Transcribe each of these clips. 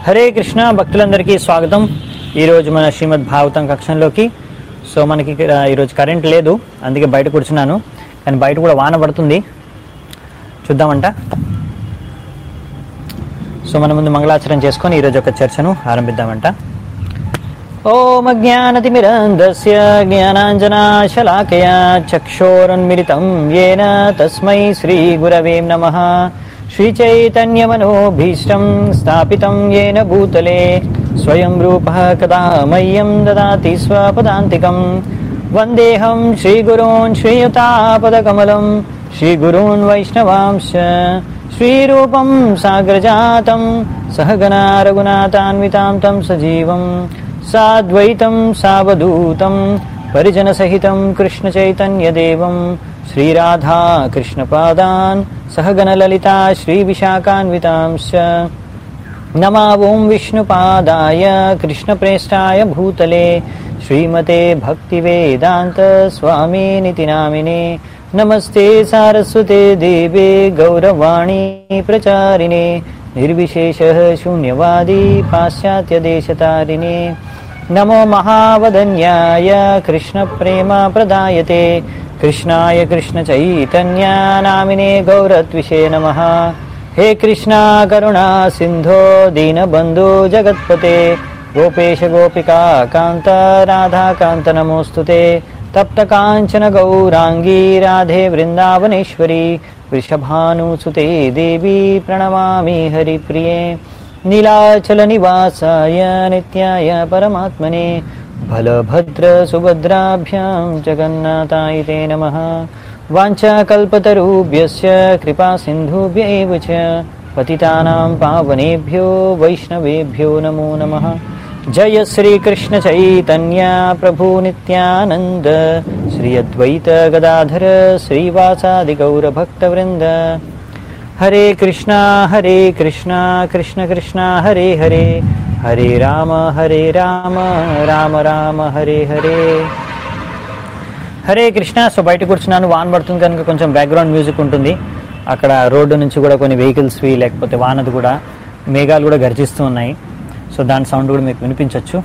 హరే కృష్ణ భక్తులందరికీ స్వాగతం ఈరోజు మన శ్రీమద్ భాగవతం కక్షంలోకి సో మనకి ఇక్కడ ఈరోజు కరెంట్ లేదు అందుకే బయట కూర్చున్నాను కానీ బయట కూడా వాన పడుతుంది చూద్దామంట సో మన ముందు మంగళాచరణ చేసుకొని ఈరోజు ఒక చర్చను ఆరంభిద్దామంట ఓం అజ్ఞానతిమిరంధస్య జ్ఞానాంజనాశలాకయా చక్షోరున్మిలితం येन తస్మై శ్రీగురవే నమః శ్రీచైతన్యమనోభీష్టం స్థాపితం येन భూతలే స్వయం రూపः కదా మह्यं దదాతి స్వపదాంతికం వందేహం శ్రీగురూన్ శ్రీయుతాపదకమలం శ్రీగురూన్ వైష్ణవాంశ శ్రీరూపం సాగ్రజాతం సహగనా రఘునాథాన్వితాం తం సజీవం సాద్వైతం సావధూతం పరిజనసహితం కృష్ణచైతన్యదేవం శ్రీరాధా కృష్ణపాదాన్ సహగణలలితా శ్రీవిశాఖాన్వితాంశ్చ नमा ॐ विष्णुपादाय कृष्णप्रेष्ठाय भूतले श्रीमते भक्तिवेदान्त स्वामिनिति नामिने नमस्ते सारस्वते देवे गौरवाणी प्रचारिणे निर्विशेषः शून्यवादी पाश्चात्यदेशतारिणे नमो महावदन्याय कृष्णप्रेमप्रदायते कृष्णाय कृष्णचैतन्या नामिने गौरत्विषे नमः हे कृष्णा करुणा सिन्धो दीनबन्धु जगत्पते गोपेश गोपिका कान्त राधाकान्त नमोऽस्तु ते तप्तकाञ्चन गौराङ्गी राधे वृन्दावनेश्वरी वृषभानुसुते देवी प्रणमामि हरिप्रिये नीलाचलनिवासाय नित्याय परमात्मने बलभद्रसुभद्राभ्यां जगन्नाथाय ते नमः वाञ्छाकल्पतरुभ्यश्च कृपासिन्धुभ्य एव च पतितानां पावनेभ्यो वैष्णवेभ्यो नमो नमः जय श्रीकृष्णचैतन्य प्रभु नित्यानन्द श्री अद्वैत गदाधर श्रीवासादिगौरभक्तवृन्द हरे कृष्णा हरे कृष्णा कृष्ण कृष्णा हरे हरे हरे राम हरे राम రామ రామ హరే హరే హరే కృష్ణ సో బయట కూర్చున్నాను వాన పడుతుంది కనుక కొంచెం బ్యాక్గ్రౌండ్ మ్యూజిక్ ఉంటుంది అక్కడ రోడ్డు నుంచి కూడా కొన్ని వెహికల్స్వి లేకపోతే వానది కూడా మేఘాలు కూడా గర్జిస్తూ ఉన్నాయి సో దాని సౌండ్ కూడా మీకు వినిపించవచ్చు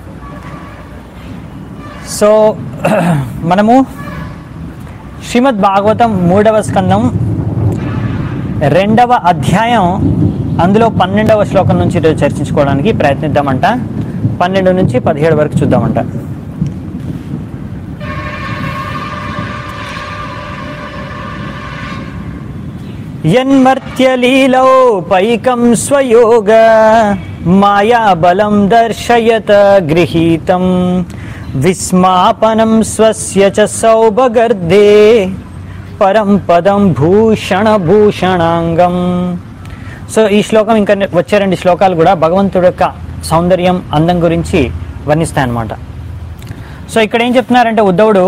సో మనము శ్రీమద్ భాగవతం మూడవ స్కందం రెండవ అధ్యాయం అందులో పన్నెండవ శ్లోకం నుంచి ఈరోజు చర్చించుకోవడానికి ప్రయత్నిద్దామంట పన్నెండు నుంచి పదిహేడు వరకు చూద్దామంట యన్మర్త్యలీలౌ పైకం స్వయోగ మాయాబలం దర్శయత గృహీతం విస్మాపనం స్వస్య చ సౌభగర్దే పరం పదం భూషణ భూషణాంగం సో ఈ శ్లోకం ఇంకా వచ్చే రెండు శ్లోకాలు కూడా భగవంతుడి యొక్క సౌందర్యం అందం గురించి వర్ణిస్తాయన్నమాట సో ఇక్కడ ఏం చెప్తున్నారంటే ఉద్ధవుడు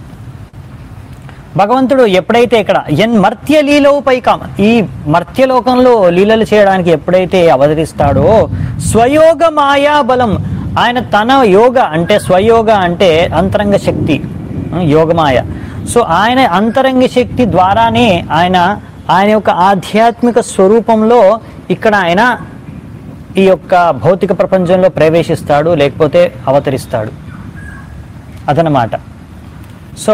భగవంతుడు ఎప్పుడైతే ఇక్కడ ఎన్ మర్త్య లీలో పైకాం ఈ మర్త్యలోకంలో లీలలు చేయడానికి ఎప్పుడైతే అవతరిస్తాడో స్వయోగ మాయా బలం ఆయన తన యోగ అంటే స్వయోగ అంటే అంతరంగ శక్తి ఉం, యోగమాయ సో ఆయన అంతరంగ శక్తి ద్వారానే ఆయన ఆయన యొక్క ఆధ్యాత్మిక స్వరూపంలో ఇక్కడ ఆయన ఈ యొక్క భౌతిక ప్రపంచంలో ప్రవేశిస్తాడు లేకపోతే అవతరిస్తాడు అదనమాట సో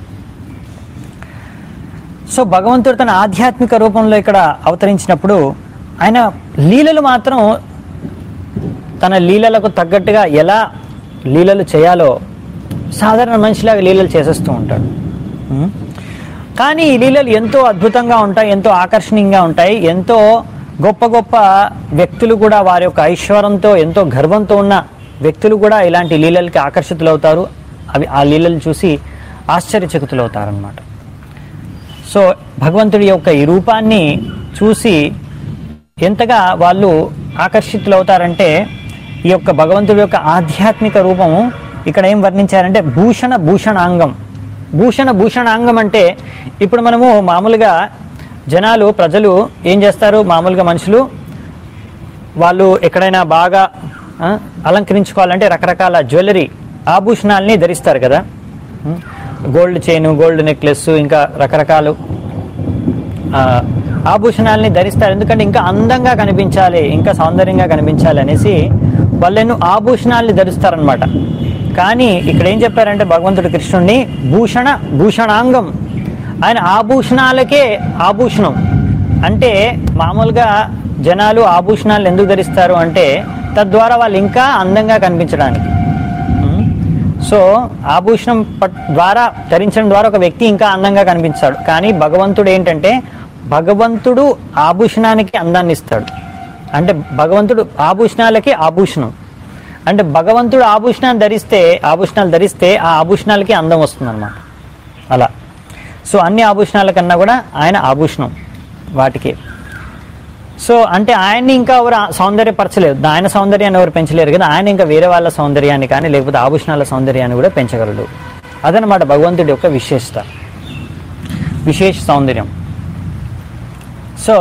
సో భగవంతుడు తన ఆధ్యాత్మిక రూపంలో ఇక్కడ అవతరించినప్పుడు ఆయన లీలలు మాత్రం తన లీలలకు తగ్గట్టుగా ఎలా లీలలు చేయాలో సాధారణ మనిషిలాగా లీలలు చేసేస్తూ ఉంటాడు ఉం? కానీ ఈ లీలలు ఎంతో అద్భుతంగా ఉంటాయి ఎంతో ఆకర్షణీయంగా ఉంటాయి ఎంతో గొప్ప గొప్ప వ్యక్తులు కూడా వారి యొక్క ఐశ్వర్యంతో ఎంతో గర్వంతో ఉన్న వ్యక్తులు కూడా ఇలాంటి లీలలకి ఆకర్షితులవుతారు అవి ఆ లీలలు చూసి ఆశ్చర్యచకితులవుతారనమాట సో భగవంతుడి యొక్క ఈ రూపాన్ని చూసి ఎంతగా వాళ్ళు ఆకర్షితులవుతారంటే ఈ యొక్క భగవంతుడి యొక్క ఆధ్యాత్మిక రూపము ఇక్కడ ఏం వర్ణించారంటే భూషణ భూషణాంగం భూషణ భూషణాంగం అంటే ఇప్పుడు మనము మామూలుగా జనాలు ప్రజలు ఏం చేస్తారు మామూలుగా మనుషులు వాళ్ళు ఎక్కడైనా బాగా ఆ, అలంకరించుకోవాలంటే రకరకాల జ్యువెలరీ ఆభూషణాలని ధరిస్తారు కదా ఉం? గోల్డ్ చైన్ గోల్డ్ నెక్లెస్ ఇంకా రకరకాలు ఆ, ఆభూషణాలని ధరిస్తారు ఎందుకంటే ఇంకా అందంగా కనిపించాలి ఇంకా సౌందర్యంగా కనిపించాలి అనేసి వాళ్ళు ఎన్నో ఆభూషణాలని ధరిస్తారనమాట కానీ ఇక్కడ ఏం చెప్పారంటే భగవంతుడు కృష్ణుడిని భూషణ భూషణాంగం ఆయన ఆభూషణాలకే ఆభూషణం అంటే మామూలుగా జనాలు ఆభూషణాలు ఎందుకు ధరిస్తారు అంటే తద్వారా వాళ్ళు ఇంకా అందంగా కనిపించడానికి ఉం? సో ఆభూషణం పట్- ద్వారా ధరించడం ద్వారా ఒక వ్యక్తి ఇంకా అందంగా కనిపించాడు కానీ భగవంతుడు ఏంటంటే భగవంతుడు ఆభూషణానికి అందాన్ని ఇస్తాడు అంటే భగవంతుడు ఆభూషణాలకి ఆభూషణం అంటే భగవంతుడు ఆభూషణాన్ని ధరిస్తే ఆభూషణాలు ధరిస్తే ఆ ఆభూషణాలకి అందం వస్తుంది అలా సో అన్ని ఆభూషణాల కన్నా కూడా ఆయన ఆభూషణం వాటికి సో అంటే ఆయన్ని ఇంకా ఎవరు సౌందర్యపరచలేదు ఆయన సౌందర్యాన్ని ఎవరు పెంచలేరు కదా ఆయన ఇంకా వేరే వాళ్ళ సౌందర్యాన్ని కానీ లేకపోతే ఆభూషణాల సౌందర్యాన్ని కూడా పెంచగలడు అదనమాట భగవంతుడి యొక్క విశేషత విశేష సౌందర్యం సో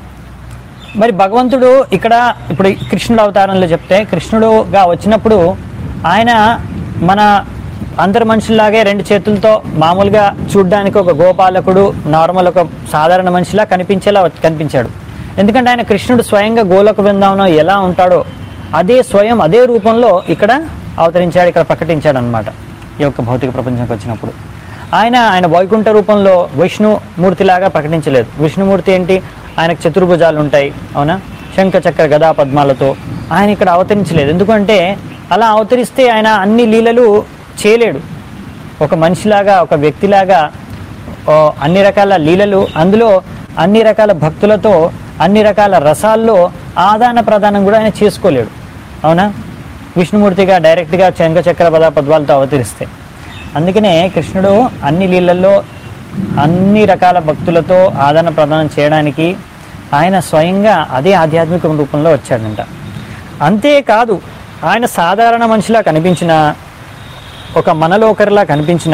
మరి భగవంతుడు ఇక్కడ ఇప్పుడు కృష్ణుడు అవతారంలో చెప్తే కృష్ణుడుగా వచ్చినప్పుడు ఆయన మన అందరు మనుషుల్లాగే రెండు చేతులతో మామూలుగా చూడ్డానికి ఒక గోపాలకుడు నార్మల్ ఒక సాధారణ మనిషిలా కనిపించేలా వచ్చి- కనిపించాడు ఎందుకంటే ఆయన కృష్ణుడు స్వయంగా గోలోక బృందావనం ఎలా ఉంటాడో అదే స్వయం అదే రూపంలో ఇక్కడ అవతరించాడు ఇక్కడ ప్రకటించాడు అనమాట ఈ యొక్క భౌతిక ప్రపంచంకి వచ్చినప్పుడు ఆయన ఆయన వైకుంఠ రూపంలో విష్ణుమూర్తిలాగా ప్రకటించలేదు విష్ణుమూర్తి ఏంటి ఆయనకు చతుర్భుజాలు ఉంటాయి అవునా శంఖ చక్ర గదా పద్మాలతో ఆయన ఇక్కడ అవతరించలేదు ఎందుకంటే అలా అవతరిస్తే ఆయన అన్ని లీలలు చేయలేడు ఒక మనిషిలాగా ఒక వ్యక్తిలాగా ఓ, అన్ని రకాల లీలలు అందులో అన్ని రకాల భక్తులతో అన్ని రకాల రసాల్లో ఆదాన ప్రదానం కూడా ఆయన చేసుకోలేడు అవునా విష్ణుమూర్తిగా డైరెక్ట్గా శంఖచక్ర పద పద్వాలతో అవతరిస్తే అందుకనే కృష్ణుడు అన్ని లీలల్లో అన్ని రకాల భక్తులతో ఆదాన ప్రదానం చేయడానికి ఆయన స్వయంగా అదే ఆధ్యాత్మిక రూపంలో వచ్చాడంట అంతేకాదు ఆయన సాధారణ మనిషిలా కనిపించిన ఒక మనలో ఒకరిలా కనిపించిన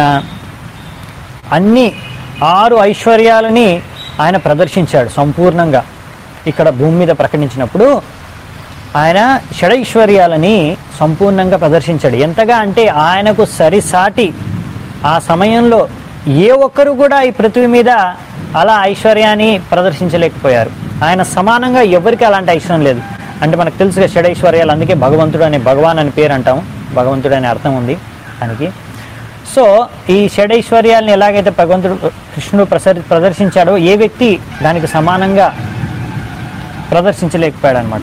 అన్ని ఆరు ఐశ్వర్యాలని ఆయన ప్రదర్శించాడు సంపూర్ణంగా ఇక్కడ భూమి మీద ప్రకటించినప్పుడు ఆయన షడైశ్వర్యాలని సంపూర్ణంగా ప్రదర్శించాడు ఎంతగా అంటే ఆయనకు సరిసాటి ఆ సమయంలో ఏ ఒక్కరు కూడా ఈ పృథ్వీ మీద అలా ఐశ్వర్యాన్ని ప్రదర్శించలేకపోయారు ఆయన సమానంగా ఎవరికి అలాంటి ఐశ్వర్యం లేదు అంటే మనకు తెలుసుగా షడైశ్వర్యాలు అందుకే భగవంతుడు అనే భగవాన్ అని పేరు అంటాం భగవంతుడు అనే అర్థం ఉంది దానికి సో ఈ షడైశ్వర్యాలను ఎలాగైతే భగవంతుడు కృష్ణుడు ప్రసరి ప్రదర్శించాడో ఏ వ్యక్తి దానికి సమానంగా ప్రదర్శించలేకపోయాడు అనమాట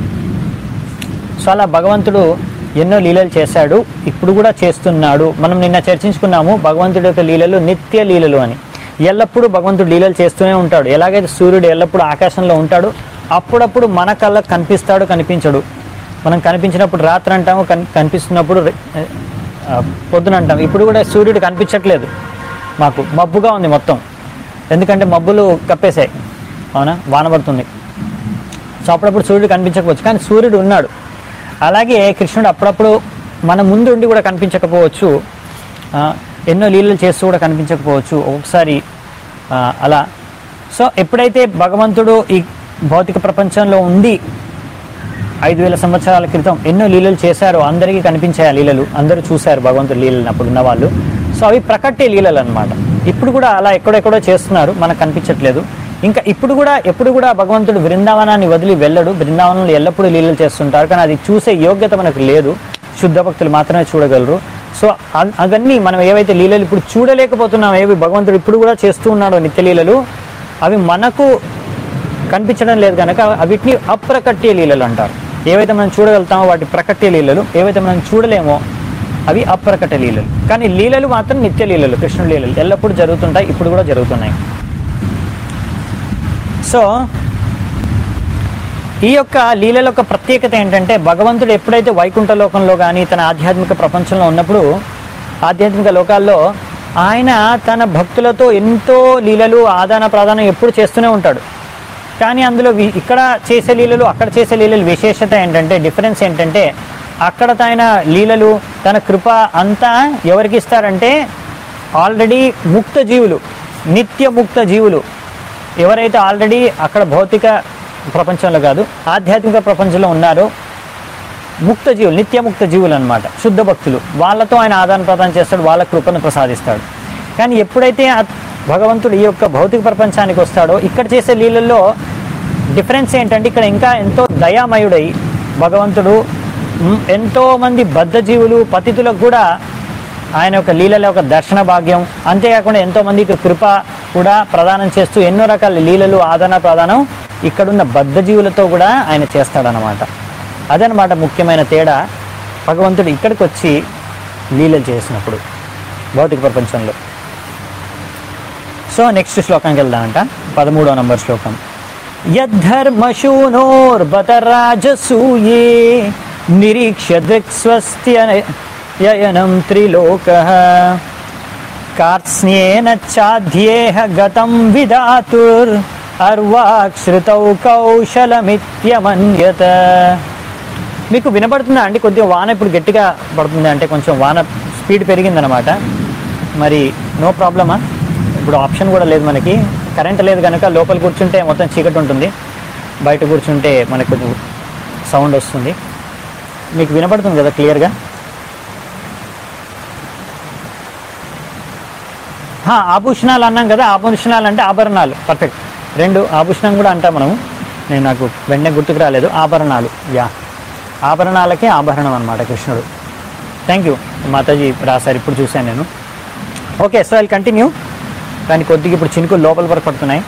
సో అలా భగవంతుడు ఎన్నో లీలలు చేశాడు ఇప్పుడు కూడా చేస్తున్నాడు మనం నిన్న చర్చించుకున్నాము భగవంతుడి యొక్క లీలలు నిత్య లీలలు అని ఎల్లప్పుడూ భగవంతుడు లీలలు చేస్తూనే ఉంటాడు ఎలాగైతే సూర్యుడు ఎల్లప్పుడూ ఆకాశంలో ఉంటాడు అప్పుడప్పుడు మన కళ్ళకు కనిపిస్తాడు కనిపించడు మనం కనిపించినప్పుడు రాత్రి అంటాము కన్ కనిపిస్తున్నప్పుడు రె- ఆ, పొద్దున అంటాం ఇప్పుడు కూడా సూర్యుడు కనిపించట్లేదు మాకు మబ్బుగా ఉంది మొత్తం ఎందుకంటే మబ్బులు కప్పేశాయి అవునా వాన పడుతుంది సో అప్పుడప్పుడు సూర్యుడు కనిపించకపోవచ్చు కానీ సూర్యుడు ఉన్నాడు అలాగే కృష్ణుడు అప్పుడప్పుడు మన ముందు ఉండి కూడా కనిపించకపోవచ్చు ఆ, ఎన్నో లీలలు చేస్తూ కూడా కనిపించకపోవచ్చు ఒక్కొక్కసారి ఆ, అలా సో ఎప్పుడైతే భగవంతుడు ఈ భౌతిక ప్రపంచంలో ఉండి ఐదు వేల సంవత్సరాల క్రితం ఎన్నో లీలలు చేశారో అందరికీ కనిపించాయి ఆ లీలలు అందరూ చూశారు భగవంతుడు లీలలు అప్పుడు ఉన్న వాళ్ళు సో అవి ప్రకట్టే లీలలు అనమాట ఇప్పుడు కూడా అలా ఎక్కడెక్కడో చేస్తున్నారు మనకు కనిపించట్లేదు ఇంకా ఇప్పుడు కూడా ఎప్పుడు కూడా భగవంతుడు బృందావనాన్ని వదిలి వెళ్ళడు బృందావనంలో ఎల్లప్పుడూ లీలలు చేస్తుంటారు కానీ అది చూసే యోగ్యత మనకు లేదు శుద్ధ భక్తులు మాత్రమే చూడగలరు సో అ- అవన్నీ మనం ఏవైతే లీలలు ఇప్పుడు చూడలేకపోతున్నాం ఏవి భగవంతుడు ఇప్పుడు కూడా చేస్తూ ఉన్నాడో నిత్య లీలలు అవి మనకు కనిపించడం లేదు కనుక వీటిని అప్రకట్య లీలలు అంటారు ఏవైతే మనం చూడగలుగుతామో వాటి ప్రకట్య లీలలు ఏవైతే మనం చూడలేమో అవి అప్రకట లీలలు కానీ లీలలు మాత్రం నిత్య లీలలు కృష్ణుడి లీలలు ఎల్లప్పుడూ జరుగుతుంటాయి ఇప్పుడు కూడా జరుగుతున్నాయి సో ఈ యొక్క లీలల యొక్క ప్రత్యేకత ఏంటంటే భగవంతుడు ఎప్పుడైతే వైకుంఠ లోకంలో కానీ తన ఆధ్యాత్మిక ప్రపంచంలో ఉన్నప్పుడు ఆధ్యాత్మిక లోకాల్లో ఆయన తన భక్తులతో ఎంతో లీలలు ఆదాన ప్రాదానం ఎప్పుడు చేస్తూనే ఉంటాడు కానీ అందులో వి- ఇక్కడ చేసే లీలలు అక్కడ చేసే లీలలు విశేషత ఏంటంటే డిఫరెన్స్ ఏంటంటే అక్కడ తన లీలలు తన కృప అంతా ఎవరికి ఇస్తారంటే ఆల్రెడీ ముక్త జీవులు నిత్య ముక్త జీవులు ఎవరైతే ఆల్రెడీ అక్కడ భౌతిక ప్రపంచంలో కాదు ఆధ్యాత్మిక ప్రపంచంలో ఉన్నారో ముక్త జీవులు నిత్యముక్త జీవులు అనమాట శుద్ధ భక్తులు వాళ్ళతో ఆయన ఆదాన ప్రదానం చేస్తాడు వాళ్ళ కృపను ప్రసాదిస్తాడు కానీ ఎప్పుడైతే ఆ- భగవంతుడు ఈ యొక్క భౌతిక ప్రపంచానికి వస్తాడో ఇక్కడ చేసే లీలల్లో డిఫరెన్స్ ఏంటంటే ఇక్కడ ఇంకా ఎంతో దయామయుడై భగవంతుడు మ్, ఎంతో మంది బద్ధజీవులు పతితులకు కూడా ఆయన యొక్క లీలల యొక్క దర్శన భాగ్యం అంతేకాకుండా ఎంతో మందికి కృప కూడా ప్రదానం చేస్తూ ఎన్నో రకాల లీలలు ఆదరణ ప్రదానం ఇక్కడున్న బద్ధజీవులతో కూడా ఆయన చేస్తాడనమాట అదనమాట ముఖ్యమైన తేడా భగవంతుడు ఇక్కడికి వచ్చి లీలలు చేసినప్పుడు భౌతిక ప్రపంచంలో సో నెక్స్ట్ శ్లోకంకి వెళ్దామంట పదమూడో నంబర్ శ్లోకం యద్ధర్మశూనోర్బత రాజసూయే నిరీక్ష్య దృక్స్వస్త్యయనం త్రిలోక కార్త్స్న్యేన చాధ్యేహ గతం విదాతుర్ అర్వాక్శ్రుతౌ కౌశలమిత్యమన్యత మీకు వినపడుతుందా అండి కొద్దిగా వాన ఇప్పుడు గట్టిగా పడుతుంది అంటే కొంచెం వాన స్పీడ్ పెరిగిందనమాట మరి నో ప్రాబ్లమా ఇప్పుడు ఆప్షన్ కూడా లేదు మనకి కరెంట్ లేదు కనుక లోపల కూర్చుంటే మొత్తం చీకటి ఉంటుంది బయట కూర్చుంటే మనకు కొంచెం సౌండ్ వస్తుంది మీకు వినపడుతుంది కదా క్లియర్గా హా, ఆభూషణాలు అన్నాం కదా ఆభూషణాలు అంటే ఆభరణాలు పర్ఫెక్ట్ రెండు ఆభూషణం కూడా అంటాం మనము నేను నాకు వెంటనే గుర్తుకు రాలేదు ఆభరణాలు యా ఆభరణాలకే ఆభరణం అనమాట కృష్ణుడు థ్యాంక్ యూ మాతాజీ రాశారు ఇప్పుడు చూశాను నేను ఓకే సో ఐ కంటిన్యూ కానీ కొద్దిగా ఇప్పుడు చినుకులు లోపల వరకు పడుతున్నాయి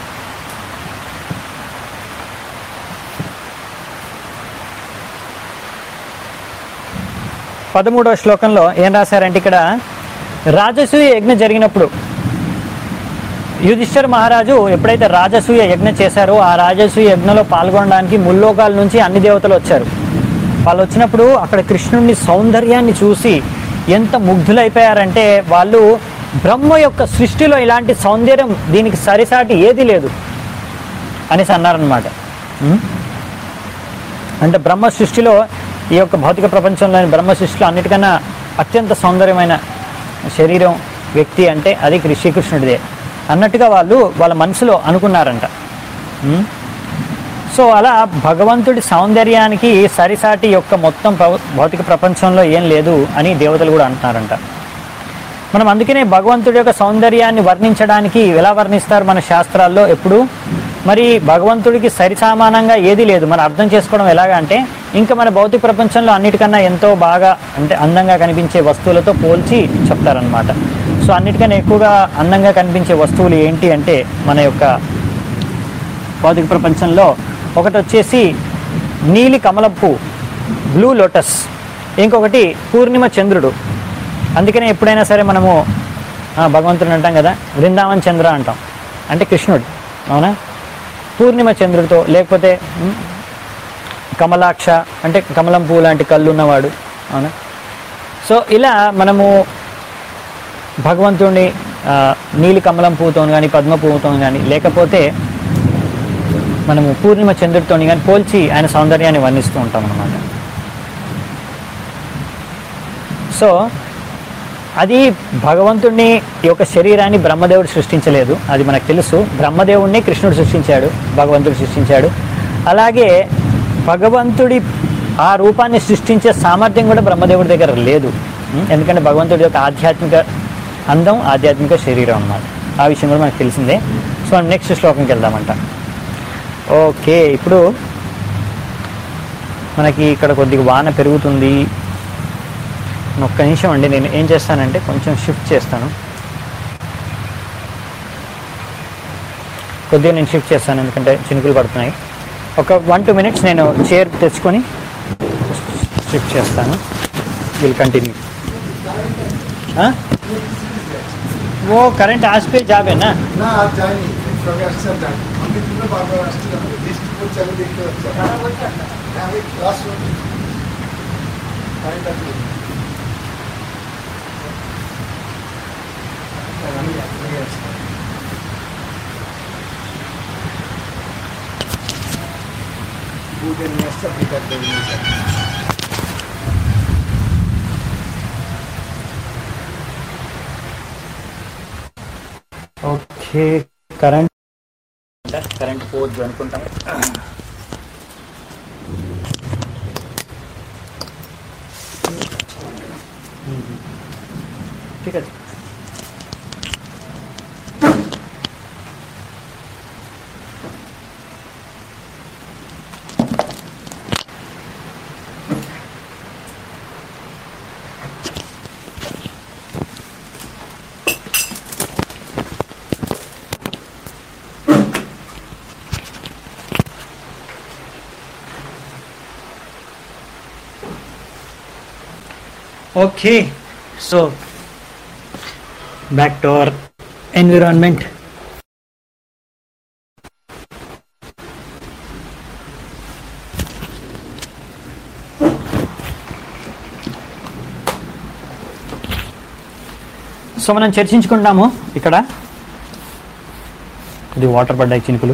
పదమూడవ శ్లోకంలో ఏం రాశారంటే ఇక్కడ రాజసూయ యజ్ఞం జరిగినప్పుడు యుధిష్ఠర్ మహారాజు ఎప్పుడైతే రాజసూయ యజ్ఞం చేశారో ఆ రాజసూయ యజ్ఞంలో పాల్గొనడానికి ముల్లోకాల నుంచి అన్ని దేవతలు వచ్చారు వాళ్ళు వచ్చినప్పుడు అక్కడ కృష్ణుడిని సౌందర్యాన్ని చూసి ఎంత ముగ్ధులైపోయారంటే వాళ్ళు బ్రహ్మ యొక్క సృష్టిలో ఇలాంటి సౌందర్యం దీనికి సరిసాటి ఏది లేదు అనేసి అన్నారనమాట ఉం? అంటే బ్రహ్మ సృష్టిలో ఈ యొక్క భౌతిక ప్రపంచంలోని బ్రహ్మ సృష్టిలో అన్నిటికన్నా అత్యంత సౌందర్యమైన శరీరం వ్యక్తి అంటే అది కృ- శ్రీకృష్ణుడిదే అన్నట్టుగా వాళ్ళు వాళ్ళ మనసులో అనుకున్నారంట ఉం? సో అలా భగవంతుడి సౌందర్యానికి సరిసాటి యొక్క మొత్తం భౌ- భౌతిక ప్రపంచంలో ఏం లేదు అని దేవతలు కూడా అంటున్నారంట మనం అందుకనే భగవంతుడి యొక్క సౌందర్యాన్ని వర్ణించడానికి ఎలా వర్ణిస్తారు మన శాస్త్రాల్లో ఎప్పుడు మరి భగవంతుడికి సరిసమానంగా ఏది లేదు మనం అర్థం చేసుకోవడం ఎలాగా అంటే ఇంకా మన భౌతిక ప్రపంచంలో అన్నిటికన్నా ఎంతో బాగా అంటే అందంగా కనిపించే వస్తువులతో పోల్చి చెప్తారనమాట సో అన్నిటికన్నా ఎక్కువగా అందంగా కనిపించే వస్తువులు ఏంటి అంటే మన యొక్క భౌతిక ప్రపంచంలో ఒకటి వచ్చేసి నీలి కమలపు బ్లూ లోటస్ ఇంకొకటి పూర్ణిమ చంద్రుడు అందుకనే ఎప్పుడైనా సరే మనము ఆ, భగవంతుడిని అంటాం కదా బృందావన్ చంద్ర అంటాం అంటే కృష్ణుడు అవునా పూర్ణిమ చంద్రుడితో లేకపోతే ఉమ్, కమలాక్ష అంటే కమలం పువ్వు లాంటి కళ్ళు ఉన్నవాడు అవునా సో ఇలా మనము భగవంతుడిని ఆ, నీలి కమలం పువ్వుతో కానీ పద్మ పువ్వుతో కానీ లేకపోతే మనము పూర్ణిమ చంద్రుడితో కానీ పోల్చి ఆయన సౌందర్యాన్ని వర్ణిస్తూ ఉంటాం అన్నమాట సో అది భగవంతుడిని ఈ యొక్క శరీరాన్ని బ్రహ్మదేవుడు సృష్టించలేదు అది మనకు తెలుసు బ్రహ్మదేవుడిని కృష్ణుడు సృష్టించాడు భగవంతుడు సృష్టించాడు అలాగే భగవంతుడి ఆ రూపాన్ని సృష్టించే సామర్థ్యం కూడా బ్రహ్మదేవుడి దగ్గర లేదు ఉం? ఎందుకంటే భగవంతుడి యొక్క ఆధ్యాత్మిక అందం ఆధ్యాత్మిక శరీరం అన్నమాట ఆ విషయం కూడా మనకు తెలిసిందే సో నెక్స్ట్ శ్లోకంకి వెళ్దామంట ఓకే ఇప్పుడు మనకి ఇక్కడ కొద్దిగా వాన పెరుగుతుంది ఒక్క నిమిషం అండి నేను ఏం చేస్తానంటే కొంచెం షిఫ్ట్ చేస్తాను కొద్దిగా నేను షిఫ్ట్ చేస్తాను ఎందుకంటే చినుకులు పడుతున్నాయి ఒక వన్ టూ మినిట్స్ నేను చైర్ తెచ్చుకొని షిఫ్ట్ చేస్తాను విల్ కంటిన్యూ वो करंट आज पे जाबे ना ना आज जाएंगे क्योंकि अक्सर जाएंगे हम भी तुम्हें बार बार अक्सर लिस्ट को चल देख के अच्छा अभी क्लास Google Nest भी कर देंगे ఓకే కరెంట్ కరెంట్ పోవద్దు అనుకుంటాం ঠিক আছে okay so back to our environment so మనం చర్చించుకుంటాము ఇక్కడ ఇది వాటర్ పడ్డాయి చినుకులు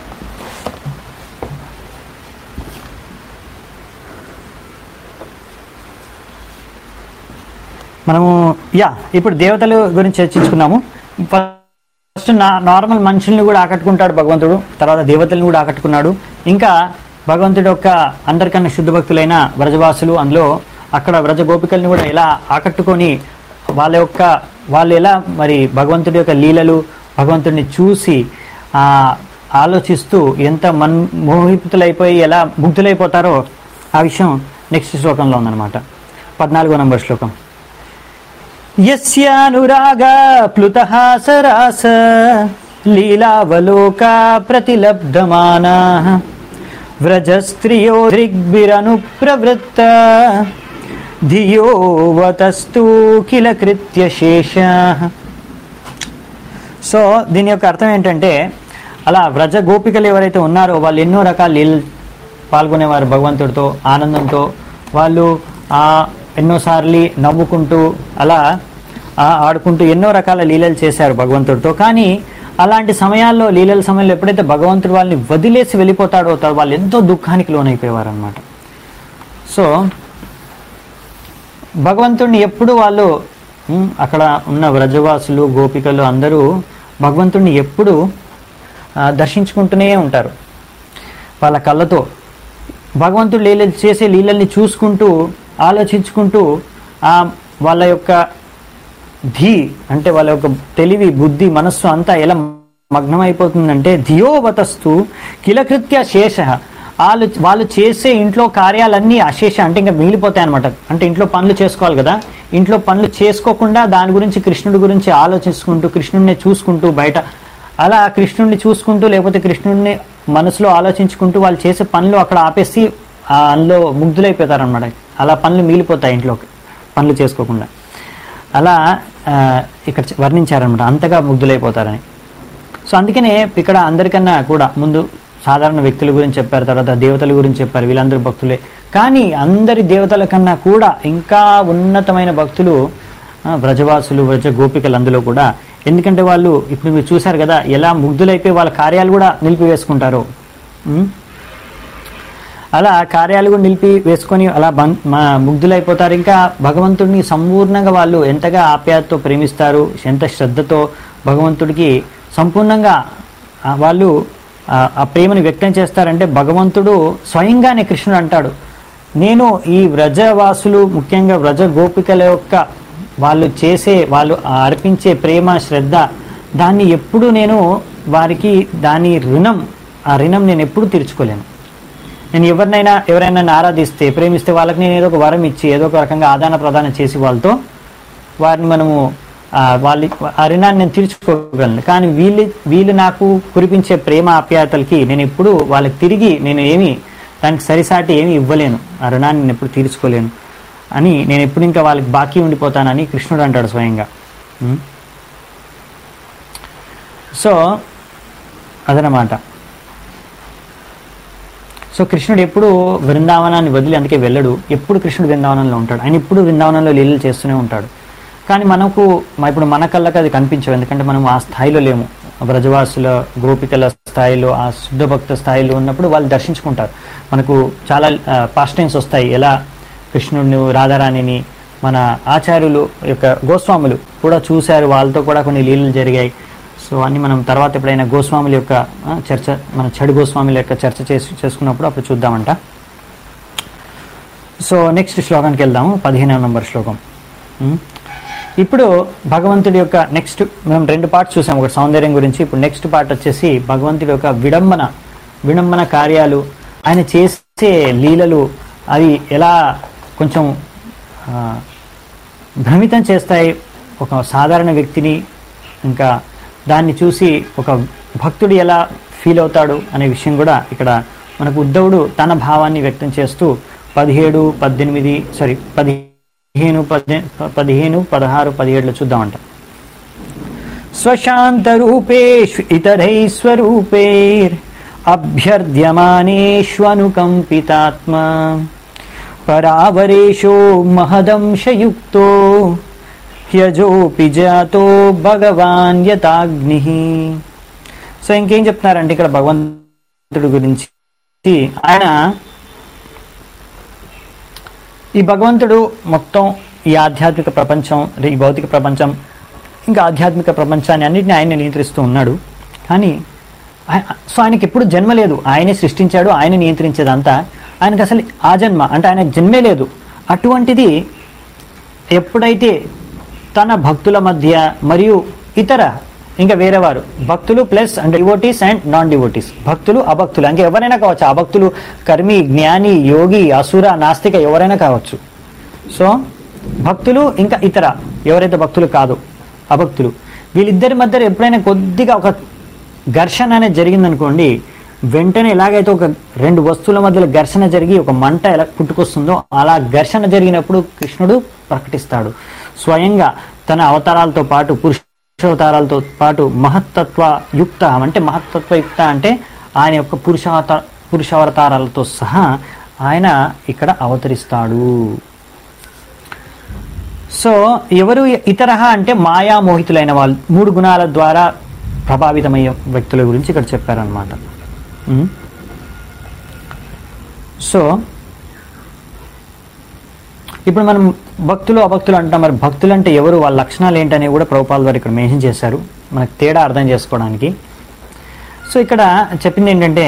మనము యా ఇప్పుడు దేవతల గురించి చర్చించుకున్నాము ఫస్ట్ నా నార్మల్ మనుషుల్ని కూడా ఆకట్టుకుంటాడు భగవంతుడు తర్వాత దేవతల్ని కూడా ఆకట్టుకున్నాడు ఇంకా భగవంతుడు యొక్క అందరికన్నా శుద్ధ భక్తులైన వ్రజవాసులు అందులో అక్కడ వ్రజ గోపికల్ని కూడా ఎలా ఆకట్టుకొని వాళ్ళ యొక్క వాళ్ళు ఎలా మరి భగవంతుడి యొక్క లీలలు భగవంతుడిని చూసి ఆ ఆలోచిస్తూ ఎంత మన్ మోహితులైపోయి ఎలా ముగ్ధులైపోతారో ఆ విషయం నెక్స్ట్ శ్లోకంలో ఉందన్నమాట పద్నాలుగో నంబర్ శ్లోకం యస్యానురాగ ప్లుతః సరాస లీలావలోకా ప్రతిలబ్ధమానా వ్రజస్త్రియో దృగ్భిరను ప్రవృత్త ధియోవతస్తు కిల కృత్య శేష సో దీని యొక్క అర్థం ఏంటంటే అలా వ్రజ గోపికలు ఎవరైతే ఉన్నారో వాళ్ళు ఎన్నో రకాల లీలలు పాల్గొనేవారు భగవంతుడితో ఆనందంతో వాళ్ళు ఆ ఎన్నోసార్లు నవ్వుకుంటూ అలా ఆ, ఆడుకుంటూ ఎన్నో రకాల లీలలు చేశారు భగవంతుడితో కానీ అలాంటి సమయాల్లో లీలల సమయంలో ఎప్పుడైతే భగవంతుడు వాళ్ళని వదిలేసి వెళ్ళిపోతాడో త- వాళ్ళు ఎంతో దుఃఖానికి లోనైపోయేవారు అనమాట సో భగవంతుడిని ఎప్పుడు వాళ్ళు ఉమ్, అక్కడ ఉన్న వ్రజవాసులు గోపికలు అందరూ భగవంతుడిని ఎప్పుడు ఆ, దర్శించుకుంటూనే ఉంటారు వాళ్ళ కళ్ళతో భగవంతుడు లీలలు చేసే లీలల్ని చూసుకుంటూ ఆలోచించుకుంటూ ఆ వాళ్ళ యొక్క ధీ అంటే వాళ్ళ యొక్క తెలివి బుద్ధి మనస్సు అంతా ఎలా మగ్నమైపోతుందంటే ధియోవతస్తు కిలకృత్య శేష వాళ్ళు వాళ్ళు చేసే ఇంట్లో కార్యాలన్నీ అశేష అంటే ఇంకా మిగిలిపోతాయి అనమాట అంటే ఇంట్లో పనులు చేసుకోవాలి కదా ఇంట్లో పనులు చేసుకోకుండా దాని గురించి కృష్ణుడి గురించి ఆలోచించుకుంటూ కృష్ణుడిని చూసుకుంటూ బయట అలా కృష్ణుడిని చూసుకుంటూ లేకపోతే కృష్ణుడిని మనసులో ఆలోచించుకుంటూ వాళ్ళు చేసే పనులు అక్కడ ఆపేసి ఆ అందులో ముగ్ధులైపోతారు అనమాట అలా పనులు మిగిలిపోతాయి ఇంట్లోకి పనులు చేసుకోకుండా అలా ఆ, ఇక్కడ వర్ణించారనమాట అంతగా ముగ్ధులైపోతారని సో అందుకనే ఇక్కడ అందరికన్నా కూడా ముందు సాధారణ వ్యక్తుల గురించి చెప్పారు తర్వాత దేవతల గురించి చెప్పారు వీళ్ళందరూ భక్తులే కానీ అందరి దేవతల కన్నా కూడా ఇంకా ఉన్నతమైన భక్తులు ఆ, వ్రజవాసులు వ్రజ గోపికలు అందులో కూడా ఎందుకంటే వాళ్ళు ఇప్పుడు మీరు చూశారు కదా ఎలా ముగ్ధులైపోయి వాళ్ళ కార్యాలు కూడా నిలిపివేసుకుంటారు ఉం? అలా కార్యాలు కూడా నిలిపి వేసుకొని అలా బం- మా- ముగ్ధులైపోతారు ఇంకా భగవంతుడిని సంపూర్ణంగా వాళ్ళు ఎంతగా ఆప్యాయతతో ప్రేమిస్తారు ఎంత శ్రద్ధతో భగవంతుడికి సంపూర్ణంగా ఆ వాళ్ళు ఆ- ఆ ప్రేమను వ్యక్తం చేస్తారంటే భగవంతుడు స్వయంగానే కృష్ణుడు అంటాడు నేను ఈ వ్రజవాసులు ముఖ్యంగా వ్రజ గోపికల యొక్క వాళ్ళు చేసే వాళ్ళు అర్పించే ప్రేమ శ్రద్ధ దాన్ని ఎప్పుడు నేను వారికి దాని రుణం ఆ రుణం నేను ఎప్పుడు తీర్చుకోలేను నేను ఎవరినైనా ఎవరైనా నన్ను ఆరాధిస్తే ప్రేమిస్తే వాళ్ళకి నేను ఏదో ఒక వరం ఇచ్చి ఏదో ఒక రకంగా ఆదాన ప్రదానం చేసి వాళ్ళతో వారిని మనము ఆ, వాళ్ళ ఆ రుణాన్ని నేను తీర్చుకోగలను కానీ వీళ్ళు వీళ్ళు నాకు కురిపించే ప్రేమ ఆప్యాయతలకి నేను ఎప్పుడు వాళ్ళకి తిరిగి నేను ఏమి దానికి సరిసాటి ఏమి ఇవ్వలేను ఆ రుణాన్ని నేను ఎప్పుడు తీర్చుకోలేను అని నేను ఎప్పుడు ఇంకా వాళ్ళకి బాకీ ఉండిపోతానని కృష్ణుడు అంటాడు స్వయంగా ఉం? సో అదనమాట సో కృష్ణుడు ఎప్పుడు బృందావనాన్ని వదిలి అందుకే వెళ్ళడు ఎప్పుడు కృష్ణుడు బృందావనంలో ఉంటాడు ఆయన ఎప్పుడు బృందావనంలో లీలలు చేస్తూనే ఉంటాడు కానీ మనకు మ- ఇప్పుడు మన కళ్ళకి అది కనిపించవు ఎందుకంటే మనం ఆ స్థాయిలో లేము బ్రజవాసుల గోపికల స్థాయిలో ఆ శుద్ధ భక్త స్థాయిలో ఉన్నప్పుడు వాళ్ళు దర్శించుకుంటారు మనకు చాలా పాస్ట్ టైమ్స్ వస్తాయి ఎలా కృష్ణుడిని రాధారాణిని మన ఆచార్యులు యొక్క గోస్వాములు కూడా చూశారు వాళ్ళతో కూడా కొన్ని లీలలు జరిగాయి సో అన్ని మనం తర్వాత ఎప్పుడైనా గోస్వాముల యొక్క ఆ, చర్చ మన చెడు గోస్వాముల యొక్క చర్చ చేసి చేసుకున్నప్పుడు అప్పుడు చూద్దామంట సో నెక్స్ట్ శ్లోకానికి వెళ్దాము పదిహేనవ నంబర్ శ్లోకం ఉం? ఇప్పుడు భగవంతుడి యొక్క నెక్స్ట్ మేము రెండు పార్ట్స్ చూసాం ఒకటి సౌందర్యం గురించి ఇప్పుడు నెక్స్ట్ పార్ట్ వచ్చేసి భగవంతుడి యొక్క విడంబన విడంబన కార్యాలు ఆయన చేసే లీలలు అవి ఎలా కొంచెం ఆ, భ్రమితం చేస్తాయి ఒక సాధారణ వ్యక్తిని ఇంకా దాన్ని చూసి ఒక భక్తుడు ఎలా ఫీల్ అవుతాడు అనే విషయం కూడా ఇక్కడ మనకు ఉద్ధవుడు తన భావాన్ని వ్యక్తం చేస్తూ పదిహేడు పద్దెనిమిది సారీ పది పదిహేను పది పదిహేను పదహారు పదిహేడులో చూద్దామంట స్వశాంతరూపేషు ఇతరై స్వరూపైర్ అభ్యర్థ్యమానేష్వనుకంపితాత్మ పరావరేషో మహదంశయుక్తో హ్యజోపి జాతో భగవాన్ యతాగ్ని సో ఇంకేం చెప్తున్నారంటే ఇక్కడ భగవంతుడి గురించి ఆయన ఈ భగవంతుడు మొత్తం ఈ ఆధ్యాత్మిక ప్రపంచం ఈ భౌతిక ప్రపంచం ఇంకా ఆధ్యాత్మిక ప్రపంచాన్ని అన్నింటినీ ఆయన నియంత్రిస్తూ ఉన్నాడు కానీ ఆయ- సో ఆయనకి ఎప్పుడు జన్మ లేదు ఆయనే సృష్టించాడు ఆయన నియంత్రించేదంతా ఆయనకు అసలు ఆ జన్మ అంటే ఆయన జన్మే లేదు అటువంటిది ఎప్పుడైతే తన భక్తుల మధ్య మరియు ఇతర ఇంకా వేరేవారు భక్తులు ప్లస్ అంటే డివోటీస్ అండ్ నాన్ డివోటీస్ భక్తులు అభక్తులు ఇంకా ఎవరైనా కావచ్చు అభక్తులు కర్మి జ్ఞాని యోగి అసుర నాస్తిక ఎవరైనా కావచ్చు సో భక్తులు ఇంకా ఇతర ఎవరైతే భక్తులు కాదు అభక్తులు వీళ్ళిద్దరి మధ్య ఎప్పుడైనా కొద్దిగా ఒక ఘర్షణ అనేది జరిగిందనుకోండి వెంటనే ఎలాగైతే ఒక రెండు వస్తువుల మధ్యలో ఘర్షణ జరిగి ఒక మంట ఎలా పుట్టుకొస్తుందో అలా ఘర్షణ జరిగినప్పుడు కృష్ణుడు ప్రకటిస్తాడు స్వయంగా తన అవతారాలతో పాటు పురుషావతారాలతో పాటు మహత్తత్వ యుక్త అంటే మహత్తత్వ యుక్త అంటే ఆయన యొక్క పురుషావతార పురుషావతారాలతో సహా ఆయన ఇక్కడ అవతరిస్తాడు సో ఎవరు ఇతర అంటే మాయా మోహితులైన వాళ్ళు మూడు గుణాల ద్వారా ప్రభావితమయ్యే వ్యక్తుల గురించి ఇక్కడ చెప్పారనమాట ఉమ్. సో ఇప్పుడు మనం భక్తులు అభక్తులు అంటాం మరి భక్తులు అంటే ఎవరు వాళ్ళ లక్షణాలు ఏంటనేవి కూడా ప్రభుపాల్ వారు ఇక్కడ మెన్షన్ చేశారు మనకు తేడా అర్థం చేసుకోవడానికి సో ఇక్కడ చెప్పింది ఏంటంటే